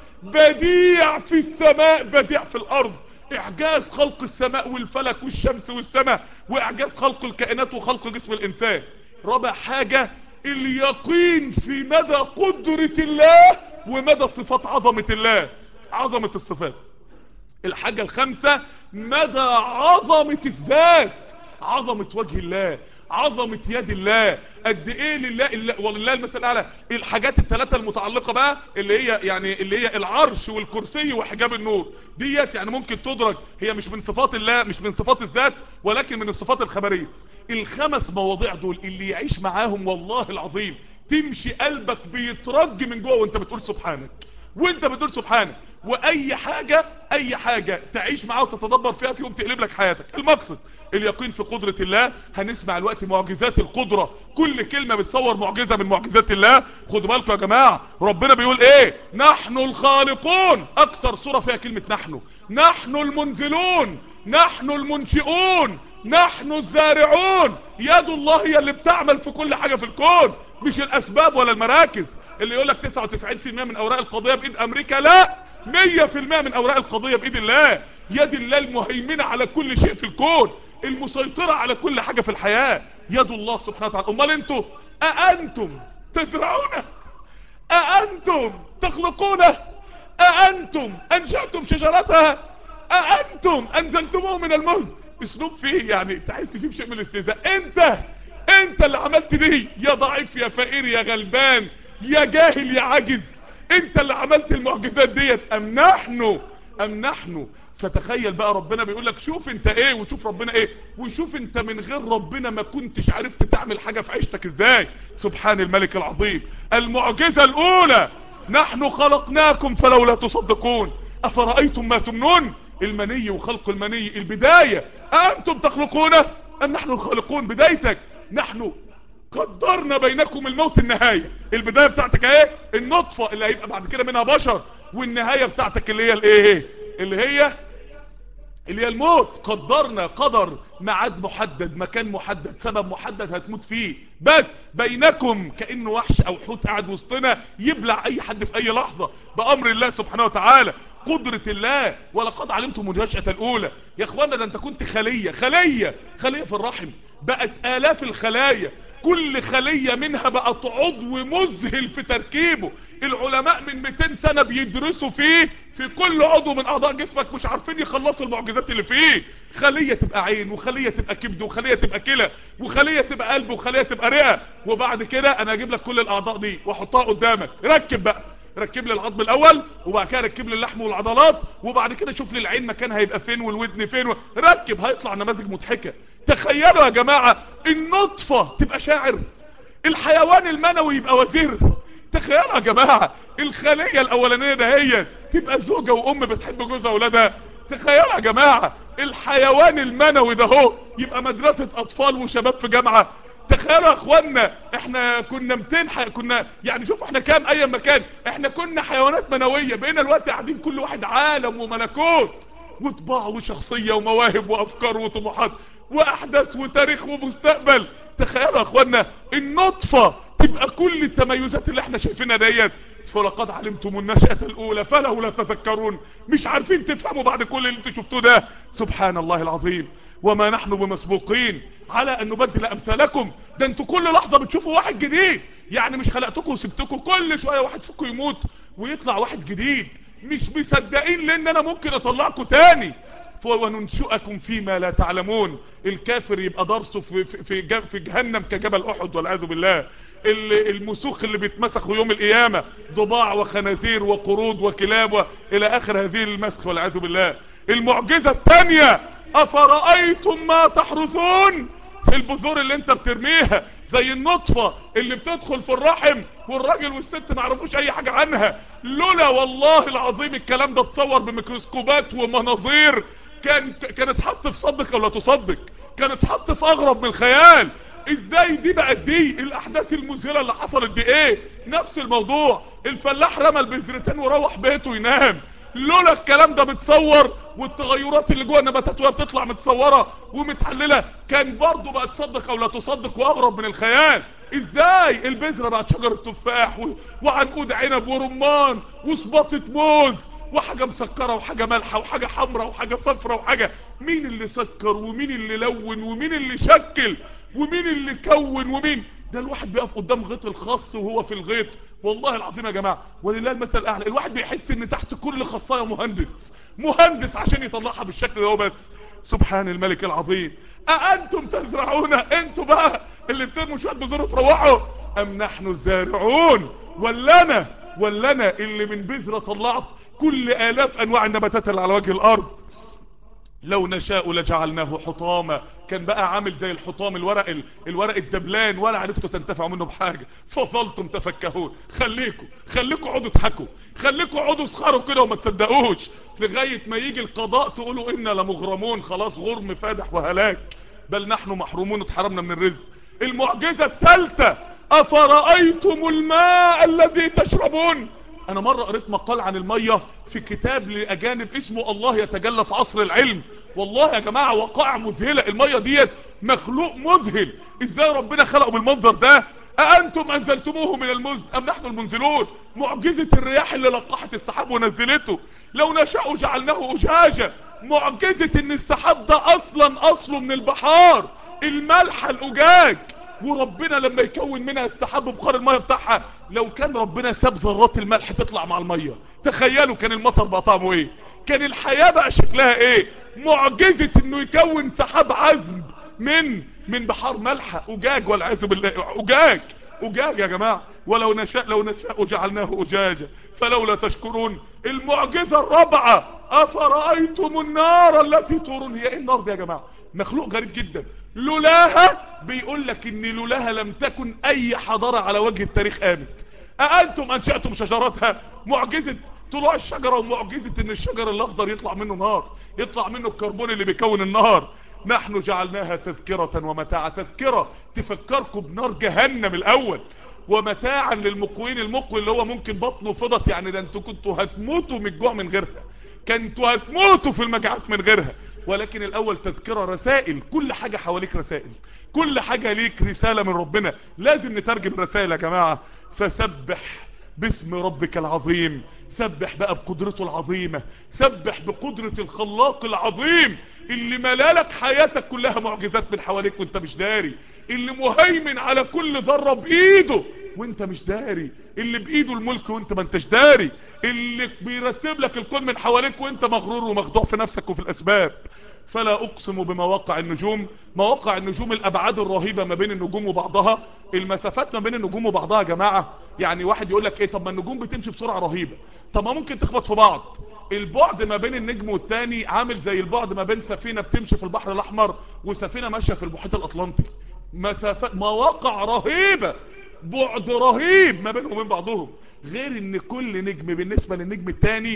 Speaker 1: بديع في السماء بديع في الارض اعجاز خلق السماء والفلك والشمس والسماء واعجاز خلق الكائنات وخلق جسم الانسان رابع حاجة اليقين في مدى قدرة الله ومدى صفات عظمة الله عظمة الصفات الحاجة الخامسة مدى عظمة الذات عظمة وجه الله عظمة يد الله قد ايه لله إلا ولله المثل الاعلى الحاجات الثلاثه المتعلقه بقى اللي هي يعني اللي هي العرش والكرسي وحجاب النور ديت يعني ممكن تدرك هي مش من صفات الله مش من صفات الذات ولكن من الصفات الخبريه الخمس مواضيع دول اللي يعيش معاهم والله العظيم تمشي قلبك بيترج من جوه وانت بتقول سبحانك وانت بتقول سبحانك واي حاجة اي حاجة تعيش معاه وتتدبر فيها في يوم تقلب لك حياتك المقصد اليقين في قدرة الله هنسمع الوقت معجزات القدرة كل كلمة بتصور معجزة من معجزات الله خدوا بالكم يا جماعة ربنا بيقول ايه نحن الخالقون اكتر صورة فيها كلمة نحن نحن المنزلون نحن المنشئون نحن الزارعون يد الله هي اللي بتعمل في كل حاجة في الكون مش الاسباب ولا المراكز اللي يقول لك 99% من اوراق القضية بايد امريكا لا 100% من اوراق القضية بايد الله يد الله المهيمنة على كل شيء في الكون المسيطرة على كل حاجة في الحياة يد الله سبحانه وتعالى امال انتوا اانتم تزرعون اانتم تخلقون اانتم انشأتم شجرتها اانتم انزلتموه من المزن اسلوب فيه يعني تحس فيه بشيء من الاستهزاء انت انت اللي عملت دي يا ضعيف يا فقير يا غلبان يا جاهل يا عجز انت اللي عملت المعجزات ديت ام نحن ام نحن فتخيل بقى ربنا بيقول لك شوف انت ايه وشوف ربنا ايه وشوف انت من غير ربنا ما كنتش عرفت تعمل حاجة في عيشتك ازاي سبحان الملك العظيم المعجزة الاولى نحن خلقناكم فلولا تصدقون افرأيتم ما تمنون المني وخلق المني البداية أنتم تخلقونه أم نحن الخالقون بدايتك نحن قدرنا بينكم الموت النهاية البداية بتاعتك ايه النطفة اللي هيبقى بعد كده منها بشر والنهاية بتاعتك اللي هي الايه اللي هي اللي هي الموت قدرنا قدر ميعاد محدد مكان محدد سبب محدد هتموت فيه بس بينكم كأنه وحش او حوت قاعد وسطنا يبلع اي حد في اي لحظة بامر الله سبحانه وتعالى قدرة الله ولقد علمتم النشأة الاولى يا اخوانا ده انت كنت خلية خلية خلية في الرحم بقت الاف الخلايا كل خلية منها بقت عضو مذهل في تركيبه العلماء من 200 سنة بيدرسوا فيه في كل عضو من اعضاء جسمك مش عارفين يخلصوا المعجزات اللي فيه خلية تبقى عين وخلية تبقى كبد وخلية تبقى كلى وخلية تبقى قلب وخلية تبقى رئة وبعد كده انا اجيب لك كل الاعضاء دي واحطها قدامك ركب بقى ركب لي العظم الاول وبعد كده ركب لي اللحم والعضلات وبعد كده شوف لي العين مكانها هيبقى فين والودن فين و... ركب هيطلع نماذج مضحكه تخيلوا يا جماعه النطفه تبقى شاعر الحيوان المنوي يبقى وزير تخيلوا يا جماعه الخليه الاولانيه ده هي تبقى زوجه وام بتحب جوزها واولادها تخيلوا يا جماعه الحيوان المنوي ده هو يبقى مدرسه اطفال وشباب في جامعه تخيلوا يا اخوانا احنا كنا 200 حي... كنا يعني شوف احنا كام اي مكان احنا كنا حيوانات منوية بقينا الوقت قاعدين كل واحد عالم وملكوت وطباع وشخصية ومواهب وافكار وطموحات واحداث وتاريخ ومستقبل تخيلوا يا اخوانا النطفة تبقى كل التميزات اللي احنا شايفينها ديت فلقد علمتم النشأة الاولى فلولا تذكرون مش عارفين تفهموا بعد كل اللي انتوا شفتوه ده سبحان الله العظيم وما نحن بمسبوقين على ان نبدل امثالكم ده انتوا كل لحظة بتشوفوا واحد جديد يعني مش خلقتكم وسبتكم كل شوية واحد فيكم يموت ويطلع واحد جديد مش مصدقين لان انا ممكن اطلعكم تاني وننشئكم فيما لا تعلمون الكافر يبقى درسه في في في جهنم كجبل احد والعياذ بالله المسوخ اللي بيتمسخوا يوم القيامه ضباع وخنازير وقرود وكلاب الى اخر هذه المسخ والعياذ بالله المعجزه الثانيه افرايتم ما تحرثون البذور اللي انت بترميها زي النطفة اللي بتدخل في الرحم والراجل والست ما عرفوش اي حاجة عنها لولا والله العظيم الكلام ده اتصور بميكروسكوبات ومناظير كان كانت حط في صدق او لا تصدق كانت حط في اغرب من الخيال ازاي دي بقت دي الاحداث المذهله اللي حصلت دي ايه نفس الموضوع الفلاح رمى البذرتين وروح بيته ينام لولا الكلام ده متصور والتغيرات اللي جوه النباتات وهي بتطلع متصوره ومتحلله كان برضه بقى تصدق او لا تصدق واغرب من الخيال ازاي البذره بقت شجره تفاح وعنقود عنب ورمان وصباطه موز وحاجة مسكرة وحاجة مالحة وحاجة حمرة وحاجة صفرة وحاجة مين اللي سكر ومين اللي لون ومين اللي شكل ومين اللي كون ومين ده الواحد بيقف قدام غيط الخص وهو في الغيط والله العظيم يا جماعة ولله المثل الاعلى الواحد بيحس ان تحت كل خصايه مهندس مهندس عشان يطلعها بالشكل ده بس سبحان الملك العظيم أأنتم تزرعون انتوا بقى اللي بترموا شويه بذور تروحوا ام نحن الزارعون ولا انا ولا انا اللي من بذره طلعت كل الاف انواع النباتات اللي على وجه الارض لو نشاء لجعلناه حطاما كان بقى عامل زي الحطام الورق ال... الورق الدبلان ولا عرفتوا تنتفعوا منه بحاجة فظلتم تفكهون خليكم خليكم اقعدوا اضحكوا خليكم اقعدوا اسخروا كده وما تصدقوش لغاية ما يجي القضاء تقولوا انا لمغرمون خلاص غرم فادح وهلاك بل نحن محرومون اتحرمنا من الرزق المعجزة الثالثة افرأيتم الماء الذي تشربون انا مرة قريت مقال عن المية في كتاب لاجانب اسمه الله يتجلى في عصر العلم والله يا جماعة وقائع مذهلة المية ديت مخلوق مذهل ازاي ربنا خلقه بالمنظر ده أأنتم أنزلتموه من المزد أم نحن المنزلون معجزة الرياح اللي لقحت السحاب ونزلته لو نشاء جعلناه أجاجة معجزة ان السحاب ده اصلا اصله من البحار الملح الأجاج وربنا لما يكون منها السحاب بخار المية بتاعها لو كان ربنا ساب ذرات الملح تطلع مع المية تخيلوا كان المطر بقى طعمه ايه كان الحياة بقى شكلها ايه معجزة انه يكون سحاب عزم من من بحار ملحة أجاج والعياذ بالله أجاج أجاج يا جماعة ولو نشاء لو نشاء جعلناه أجاجا فلولا تشكرون المعجزة الرابعة أفرأيتم النار التي تورون هي ايه النار دي يا جماعة مخلوق غريب جدا لولاها بيقول لك ان لولاها لم تكن اي حضارة على وجه التاريخ قامت أأنتم أنشأتم شجرتها معجزة طلوع الشجرة ومعجزة ان الشجر الاخضر يطلع منه نار يطلع منه الكربون اللي بيكون النار نحن جعلناها تذكرة ومتاعا تذكرة تفكركم بنار جهنم الاول ومتاعا للمقوين المقوي اللي هو ممكن بطنه فضت يعني ده انتوا كنتوا هتموتوا من الجوع من غيرها كنتوا هتموتوا في المجاعات من غيرها ولكن الاول تذكرة رسائل كل حاجة حواليك رسائل كل حاجة ليك رسالة من ربنا لازم نترجم الرسائل يا جماعة فسبح باسم ربك العظيم سبح بقى بقدرته العظيمة سبح بقدرة الخلاق العظيم اللي ملالك حياتك كلها معجزات من حواليك وانت مش داري اللي مهيمن على كل ذرة بايده وانت مش داري اللي بايده الملك وانت ما انتش داري اللي بيرتب لك الكون من حواليك وانت مغرور ومخدوع في نفسك وفي الاسباب فلا اقسم بمواقع النجوم مواقع النجوم الابعاد الرهيبة ما بين النجوم وبعضها المسافات ما بين النجوم وبعضها يا جماعة يعني واحد يقول لك ايه طب ما النجوم بتمشي بسرعة رهيبة طب ما ممكن تخبط في بعض البعد ما بين النجم والتاني عامل زي البعد ما بين سفينة بتمشي في البحر الاحمر وسفينة ماشية في المحيط الاطلنطي مسافات مواقع رهيبة بعد رهيب ما بينهم وبين بعضهم غير ان كل نجم بالنسبة للنجم التاني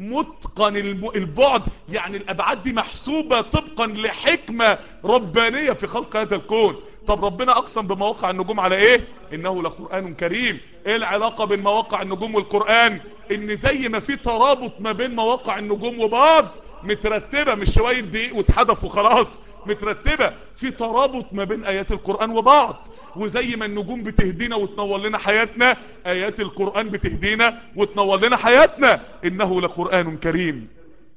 Speaker 1: متقن البعد يعني الابعاد دي محسوبة طبقا لحكمة ربانية في خلق هذا الكون طب ربنا اقسم بمواقع النجوم على ايه انه لقرآن كريم ايه العلاقة بين مواقع النجوم والقرآن ان زي ما في ترابط ما بين مواقع النجوم وبعض مترتبة مش شوية دقيق واتحدف وخلاص مترتبة في ترابط ما بين ايات القرآن وبعض وزي ما النجوم بتهدينا وتنور لنا حياتنا ايات القرآن بتهدينا وتنور لنا حياتنا انه لقرآن كريم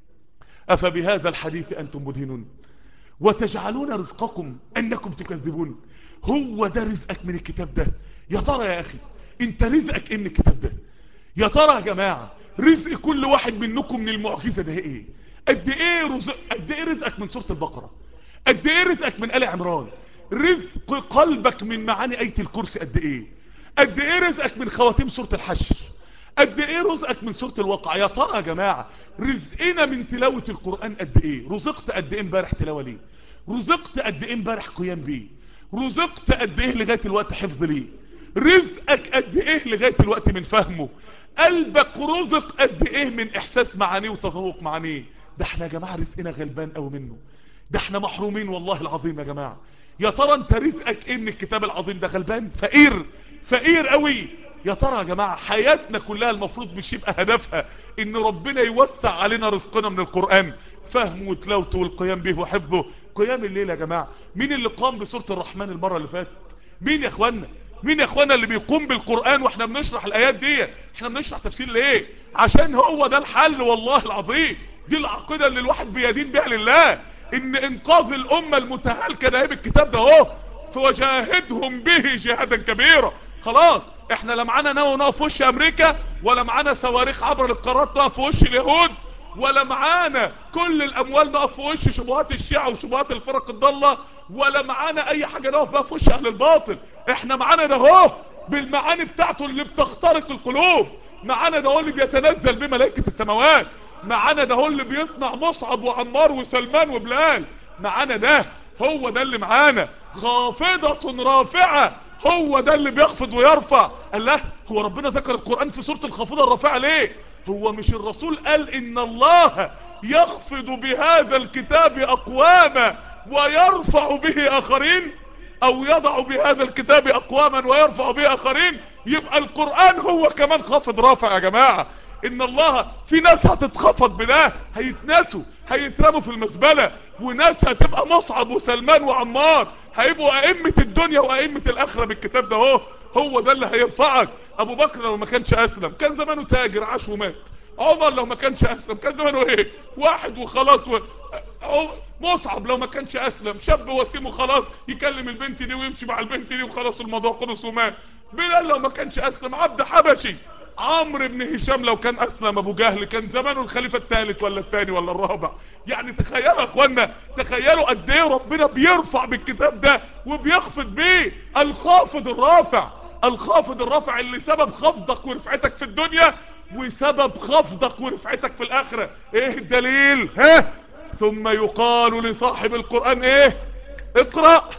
Speaker 1: افبهذا الحديث انتم مدهنون وتجعلون رزقكم انكم تكذبون هو ده رزقك من الكتاب ده يا ترى يا اخي انت رزقك ايه من الكتاب ده يا ترى يا جماعة رزق كل واحد منكم من المعجزة ده ايه قد ايه رزق قد ايه رزقك من سورة البقرة قد ايه رزقك من آل عمران رزق قلبك من معاني آية الكرسي قد ايه قد ايه رزقك من خواتيم سورة الحشر قد ايه رزقك من سورة الواقع يا ترى يا جماعة رزقنا من تلاوة القرآن قد ايه رزقت قد ايه امبارح تلاوة ليه رزقت قد ايه امبارح قيام بيه رزقت قد ايه لغاية الوقت حفظ ليه رزقك قد ايه لغاية الوقت من فهمه قلبك رزق قد ايه من احساس معانيه وتذوق معانيه ده احنا يا جماعة رزقنا غلبان قوي منه ده احنا محرومين والله العظيم يا جماعة يا ترى انت رزقك ايه من الكتاب العظيم ده غلبان فقير فقير قوي يا ترى يا جماعة حياتنا كلها المفروض مش يبقى هدفها ان ربنا يوسع علينا رزقنا من القرآن فهمه وتلاوته والقيام به وحفظه قيام الليل يا جماعة مين اللي قام بسورة الرحمن المرة اللي فاتت مين يا اخوانا مين يا اخوانا اللي بيقوم بالقرآن واحنا بنشرح الايات دي احنا بنشرح تفسير ليه عشان هو ده الحل والله العظيم دي العقيدة اللي الواحد بيدين بيها لله ان انقاذ الامة المتهالكة ده بالكتاب ده اهو فوجاهدهم به جهادا كبيرا خلاص احنا لا معانا ناوي نقف في وش امريكا ولا معانا صواريخ عبر القارات نقف في وش اليهود ولا معانا كل الاموال نقف في وش شبهات الشيعة وشبهات الفرق الضالة ولا معانا اي حاجة نقف بقى في وش اهل الباطل احنا معانا ده هو بالمعاني بتاعته اللي بتخترق القلوب معانا ده هو اللي بيتنزل بملائكة السماوات معانا ده هو اللي بيصنع مصعب وعمار وسلمان وبلال معانا ده هو ده اللي معانا خافضة رافعة هو ده اللي بيخفض ويرفع الله هو ربنا ذكر القرآن في سورة الخافضة الرافعة ليه هو مش الرسول قال ان الله يخفض بهذا الكتاب اقواما ويرفع به اخرين او يضع بهذا الكتاب اقواما ويرفع به اخرين يبقى القرآن هو كمان خافض رافع يا جماعة ان الله في ناس هتتخفض بده هيتنسوا هيترموا في المزبلة وناس هتبقى مصعب وسلمان وعمار هيبقوا ائمة الدنيا وائمة الاخرة بالكتاب ده هو هو ده اللي هيرفعك ابو بكر لو ما كانش اسلم كان زمانه تاجر عاش ومات عمر لو ما كانش اسلم كان زمانه ايه واحد وخلاص و... مصعب لو ما كانش اسلم شاب وسيم وخلاص يكلم البنت دي ويمشي مع البنت دي وخلاص الموضوع خلص ومات بلال لو ما كانش اسلم عبد حبشي عمرو بن هشام لو كان اسلم ابو جهل كان زمانه الخليفة الثالث ولا الثاني ولا الرابع يعني تخيلوا يا اخوانا تخيلوا قد ايه ربنا بيرفع بالكتاب ده وبيخفض بيه الخافض الرافع الخافض الرافع اللي سبب خفضك ورفعتك في الدنيا وسبب خفضك ورفعتك في الاخرة ايه الدليل ها ثم يقال لصاحب القرآن ايه اقرأ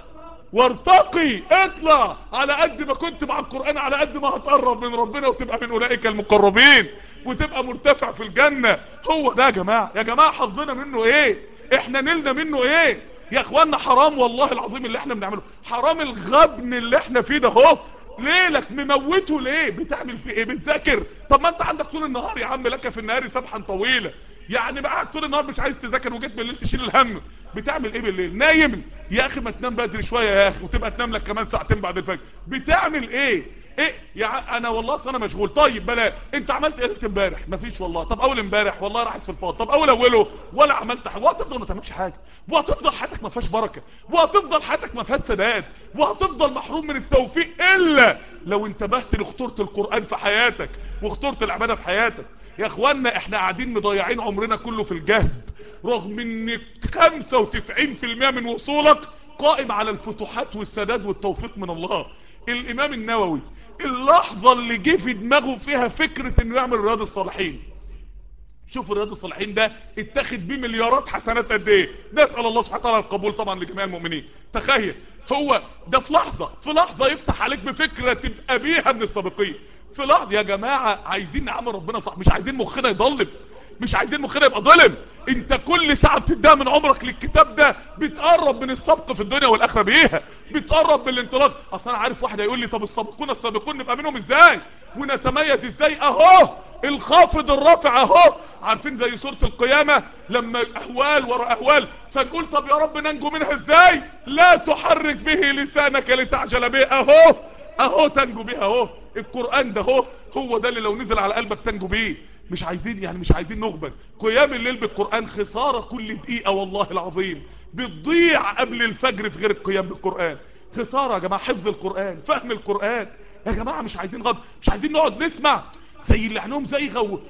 Speaker 1: وارتقي اطلع على قد ما كنت مع القرآن على قد ما هتقرب من ربنا وتبقى من اولئك المقربين وتبقى مرتفع في الجنة هو ده يا جماعة يا جماعة حظنا منه ايه احنا نلنا منه ايه يا اخوانا حرام والله العظيم اللي احنا بنعمله حرام الغبن اللي احنا فيه ده اهو ليلك مموته ليه بتعمل فيه ايه بتذاكر طب ما انت عندك طول النهار يا عم لك في النهار سبحا طويلة يعني بقى طول النهار مش عايز تذاكر وجيت بالليل تشيل الهم بتعمل ايه بالليل نايم يا اخي ما تنام بدري شوية يا اخي وتبقى تنام لك كمان ساعتين بعد الفجر بتعمل ايه ايه يا انا والله اصل انا مشغول طيب بلا انت عملت ايه امبارح مفيش والله طب اول امبارح والله راحت في الفاضي طب اول اوله ولا عملت حاجه وهتفضل ما تعملش حاجه وهتفضل حياتك ما فيهاش بركه وهتفضل حياتك ما فيهاش سداد وهتفضل محروم من التوفيق الا لو انتبهت لخطوره القران في حياتك وخطوره العباده في حياتك يا اخوانا احنا قاعدين مضيعين عمرنا كله في الجهد رغم ان 95% من وصولك قائم على الفتوحات والسداد والتوفيق من الله الامام النووي اللحظة اللي جه في دماغه فيها فكرة انه يعمل رياض الصالحين شوفوا رياض الصالحين ده اتخذ بيه مليارات حسنات قد ايه نسأل الله سبحانه وتعالى القبول طبعا لجميع المؤمنين تخيل هو ده في لحظة في لحظة يفتح عليك بفكرة تبقى بيها من السابقين في لحظة يا جماعة عايزين نعمل ربنا صح مش عايزين مخنا يضلم مش عايزين مخنا يبقى ظلم انت كل ساعة بتديها من عمرك للكتاب ده بتقرب من السبق في الدنيا والاخرة بيها بتقرب من الانطلاق اصلا انا عارف واحد هيقول لي طب السابقون السابقون نبقى منهم ازاي ونتميز ازاي اهو الخافض الرافع اهو عارفين زي سورة القيامة لما اهوال ورا اهوال فنقول طب يا رب ننجو منها ازاي لا تحرك به لسانك لتعجل به اهو اهو تنجو بيها اهو القرآن ده اهو هو ده اللي لو نزل على قلبك تنجو بيه مش عايزين يعني مش عايزين نغبن قيام الليل بالقرآن خسارة كل دقيقة والله العظيم بتضيع قبل الفجر في غير القيام بالقرآن خسارة يا جماعة حفظ القرآن فهم القرآن يا جماعة مش عايزين غض مش عايزين نقعد نسمع زي اللي عينهم زيغه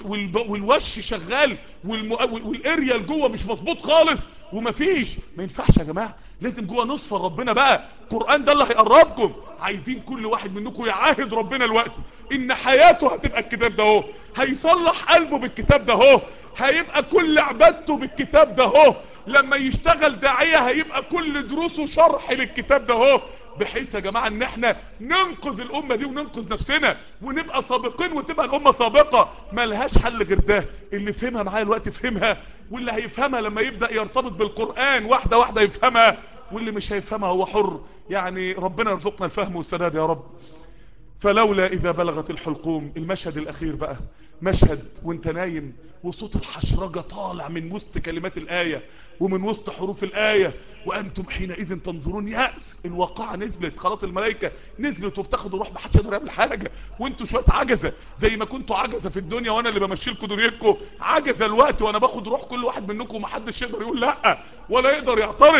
Speaker 1: والوش شغال والاريال جوه مش مظبوط خالص ومفيش ما ينفعش يا جماعه لازم جوه نصفر ربنا بقى القران ده اللي هيقربكم عايزين كل واحد منكم يعاهد ربنا الوقت ان حياته هتبقى الكتاب ده اهو هيصلح قلبه بالكتاب ده اهو هيبقى كل عبادته بالكتاب ده اهو لما يشتغل داعيه هيبقى كل دروسه شرح للكتاب ده اهو بحيث يا جماعة ان احنا ننقذ الامة دي وننقذ نفسنا ونبقى سابقين وتبقى الامة سابقة ملهاش حل غير ده اللي فهمها معايا الوقت فهمها واللي هيفهمها لما يبدأ يرتبط بالقرآن واحدة واحدة يفهمها واللي مش هيفهمها هو حر يعني ربنا يرزقنا الفهم والسداد يا رب فلولا اذا بلغت الحلقوم المشهد الاخير بقى مشهد وانت نايم وصوت الحشرجة طالع من وسط كلمات الآية ومن وسط حروف الآية وأنتم حينئذ تنظرون يأس الواقعة نزلت خلاص الملائكة نزلت وبتاخد روح محدش يقدر يعمل حاجة وانتوا شوية عجزة زي ما كنتوا عجزة في الدنيا وانا اللي بمشي لكم دنيتكم عجزة الوقت وانا باخد روح كل واحد منكم ومحدش يقدر يقول لا ولا يقدر يعترض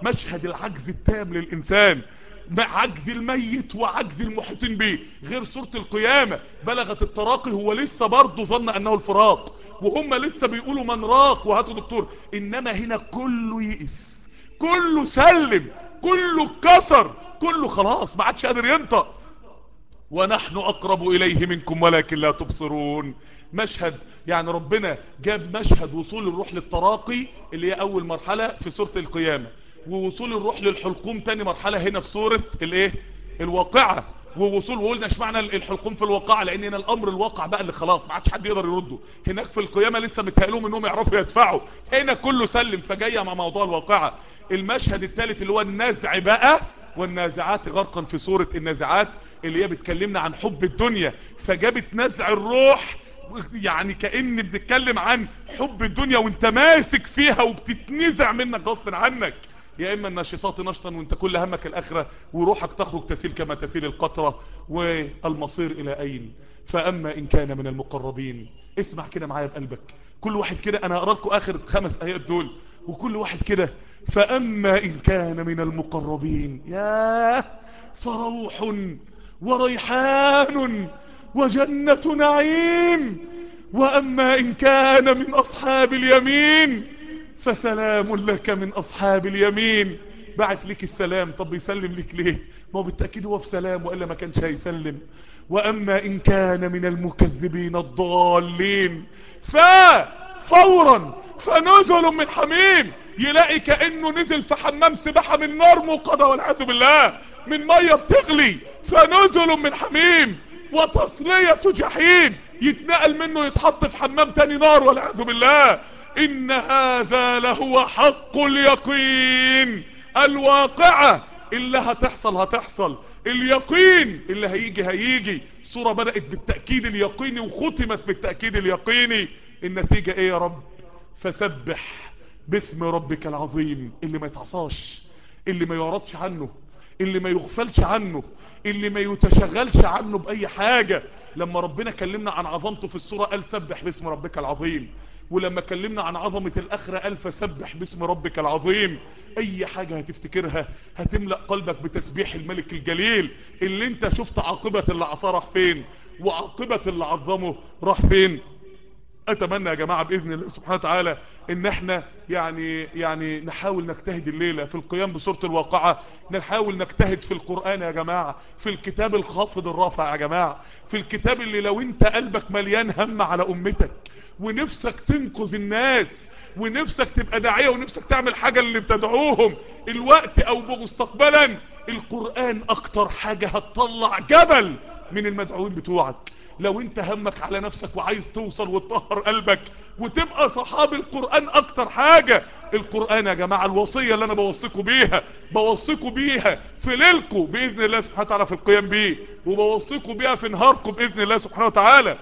Speaker 1: مشهد العجز التام للإنسان عجز الميت وعجز المحيطين به غير سورة القيامة بلغت التراقي هو لسه برضه ظن أنه الفراق وهم لسه بيقولوا من راق وهاتوا دكتور إنما هنا كله يئس كله سلم كله اتكسر كله خلاص ما عادش قادر ينطق ونحن اقرب اليه منكم ولكن لا تبصرون مشهد يعني ربنا جاب مشهد وصول الروح للتراقي اللي هي اول مرحلة في سورة القيامة ووصول الروح للحلقوم تاني مرحلة هنا في سورة الايه الواقعة ووصول وقلنا اشمعنى الحلقوم في الواقعة لان هنا الامر الواقع بقى اللي خلاص ما عادش حد يقدر يرده هناك في القيامة لسه متهيألهم انهم يعرفوا يدفعوا هنا كله سلم فجاية مع موضوع الواقعة المشهد الثالث اللي هو النزع بقى والنازعات غرقا في سورة النازعات اللي هي بتكلمنا عن حب الدنيا فجابت نزع الروح يعني كأن بنتكلم عن حب الدنيا وانت ماسك فيها وبتتنزع منك غصب عنك يا اما الناشطات نشطا وانت كل همك الاخرة وروحك تخرج تسيل كما تسيل القطرة والمصير الى اين فاما ان كان من المقربين اسمع كده معايا بقلبك كل واحد كده انا هقرا لكم اخر خمس ايات دول وكل واحد كده فاما ان كان من المقربين يا فروح وريحان وجنة نعيم واما ان كان من اصحاب اليمين فسلام لك من اصحاب اليمين بعت لك السلام طب يسلم لك ليه ما هو بالتأكيد هو في سلام وإلا ما كانش هيسلم وأما إن كان من المكذبين الضالين ففورا فنزل من حميم يلاقي كأنه نزل في حمام سباحة من نار موقدة والعياذ بالله من مية بتغلي فنزل من حميم وتصلية جحيم يتنقل منه يتحط في حمام تاني نار والعياذ بالله إن هذا لهو حق اليقين الواقعة اللي هتحصل هتحصل اليقين اللي هيجي هيجي الصورة بدأت بالتأكيد اليقيني وختمت بالتأكيد اليقيني النتيجة ايه يا رب فسبح باسم ربك العظيم اللي ما يتعصاش اللي ما يعرضش عنه اللي ما يغفلش عنه اللي ما يتشغلش عنه بأي حاجة لما ربنا كلمنا عن عظمته في السورة قال سبح باسم ربك العظيم ولما كلمنا عن عظمة الآخرة قال فسبح باسم ربك العظيم أي حاجة هتفتكرها هتملأ قلبك بتسبيح الملك الجليل اللي انت شفت عاقبة اللي عصاه راح فين وعاقبة اللي عظمه راح فين اتمنى يا جماعة باذن الله سبحانه وتعالى ان احنا يعني يعني نحاول نجتهد الليلة في القيام بسورة الواقعة نحاول نجتهد في القرآن يا جماعة في الكتاب الخافض الرافع يا جماعة في الكتاب اللي لو انت قلبك مليان هم على امتك ونفسك تنقذ الناس ونفسك تبقى داعية ونفسك تعمل حاجة اللي بتدعوهم الوقت او مستقبلا القرآن اكتر حاجة هتطلع جبل من المدعوين بتوعك لو انت همك على نفسك وعايز توصل وتطهر قلبك وتبقى صحاب القرآن اكتر حاجة القرآن يا جماعة الوصية اللي انا بوصيكم بيها بوصيكم بيها في ليلكم بإذن الله سبحانه وتعالى في القيام بيه وبوصيكم بيها في نهاركم بإذن الله سبحانه وتعالى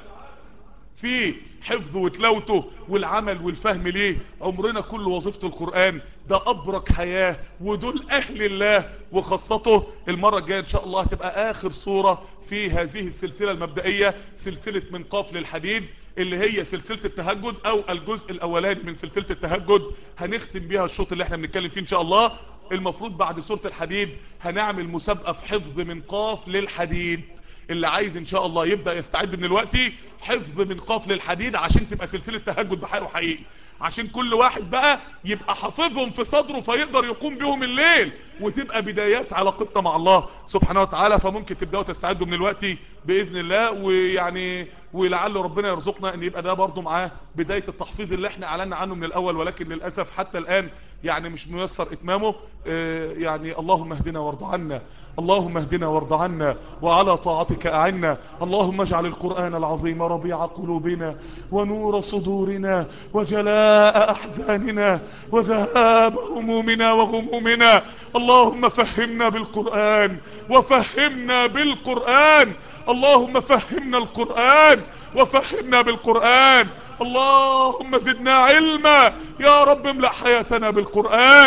Speaker 1: في حفظه وتلاوته والعمل والفهم ليه عمرنا كل وظيفة القرآن ده أبرك حياة ودول أهل الله وخاصته المرة الجاية إن شاء الله هتبقى آخر صورة في هذه السلسلة المبدئية سلسلة من قاف للحديد اللي هي سلسلة التهجد أو الجزء الأولاني من سلسلة التهجد هنختم بيها الشوط اللي احنا بنتكلم فيه إن شاء الله المفروض بعد سورة الحديد هنعمل مسابقة في حفظ من قاف للحديد اللي عايز ان شاء الله يبدأ يستعد من الوقت حفظ من قاف للحديد عشان تبقى سلسلة تهجد بحقه حقيقي عشان كل واحد بقى يبقى حافظهم في صدره فيقدر يقوم بهم الليل وتبقى بدايات علاقتنا مع الله سبحانه وتعالى فممكن تبدأوا تستعدوا من الوقت بإذن الله ويعني ولعل ربنا يرزقنا ان يبقى ده برضو معاه بداية التحفيظ اللي احنا اعلنا عنه من الاول ولكن للأسف حتى الان يعني مش ميسر اتمامه اه يعني اللهم اهدنا وارض عنا اللهم اهدنا وارض عنا وعلى طاعتك اعنا اللهم اجعل القرآن العظيم ربيع قلوبنا ونور صدورنا وجلاء احزاننا وذهاب همومنا وغمومنا اللهم فهمنا بالقرآن وفهمنا بالقرآن اللهم فهمنا القرآن وفهمنا بالقرآن اللهم زدنا علما يا رب املأ حياتنا بالقرآن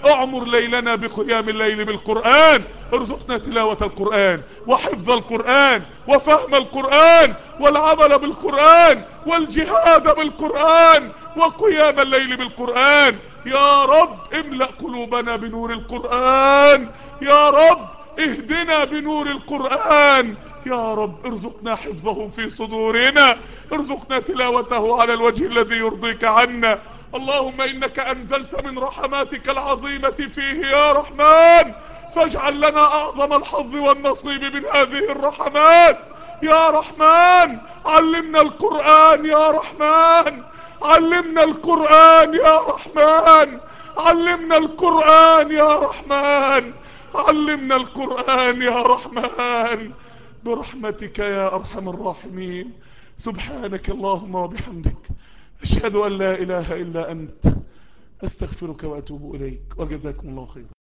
Speaker 1: اعمر ليلنا بقيام الليل بالقرآن ارزقنا تلاوة القرآن وحفظ القرآن وفهم القرآن والعمل بالقرآن والجهاد بالقرآن وقيام الليل بالقرآن يا رب املأ قلوبنا بنور القرآن يا رب اهدنا بنور القرآن يا رب ارزقنا حفظه في صدورنا ارزقنا تلاوته على الوجه الذي يرضيك عنا اللهم انك انزلت من رحماتك العظيمة فيه يا رحمن فاجعل لنا اعظم الحظ والنصيب من هذه الرحمات يا رحمن علمنا القرآن يا رحمن علمنا القرآن يا رحمن علمنا القرآن يا رحمن علمنا القرآن يا رحمن برحمتك يا أرحم الراحمين سبحانك اللهم وبحمدك أشهد أن لا إله إلا أنت أستغفرك وأتوب إليك وجزاكم الله خيرا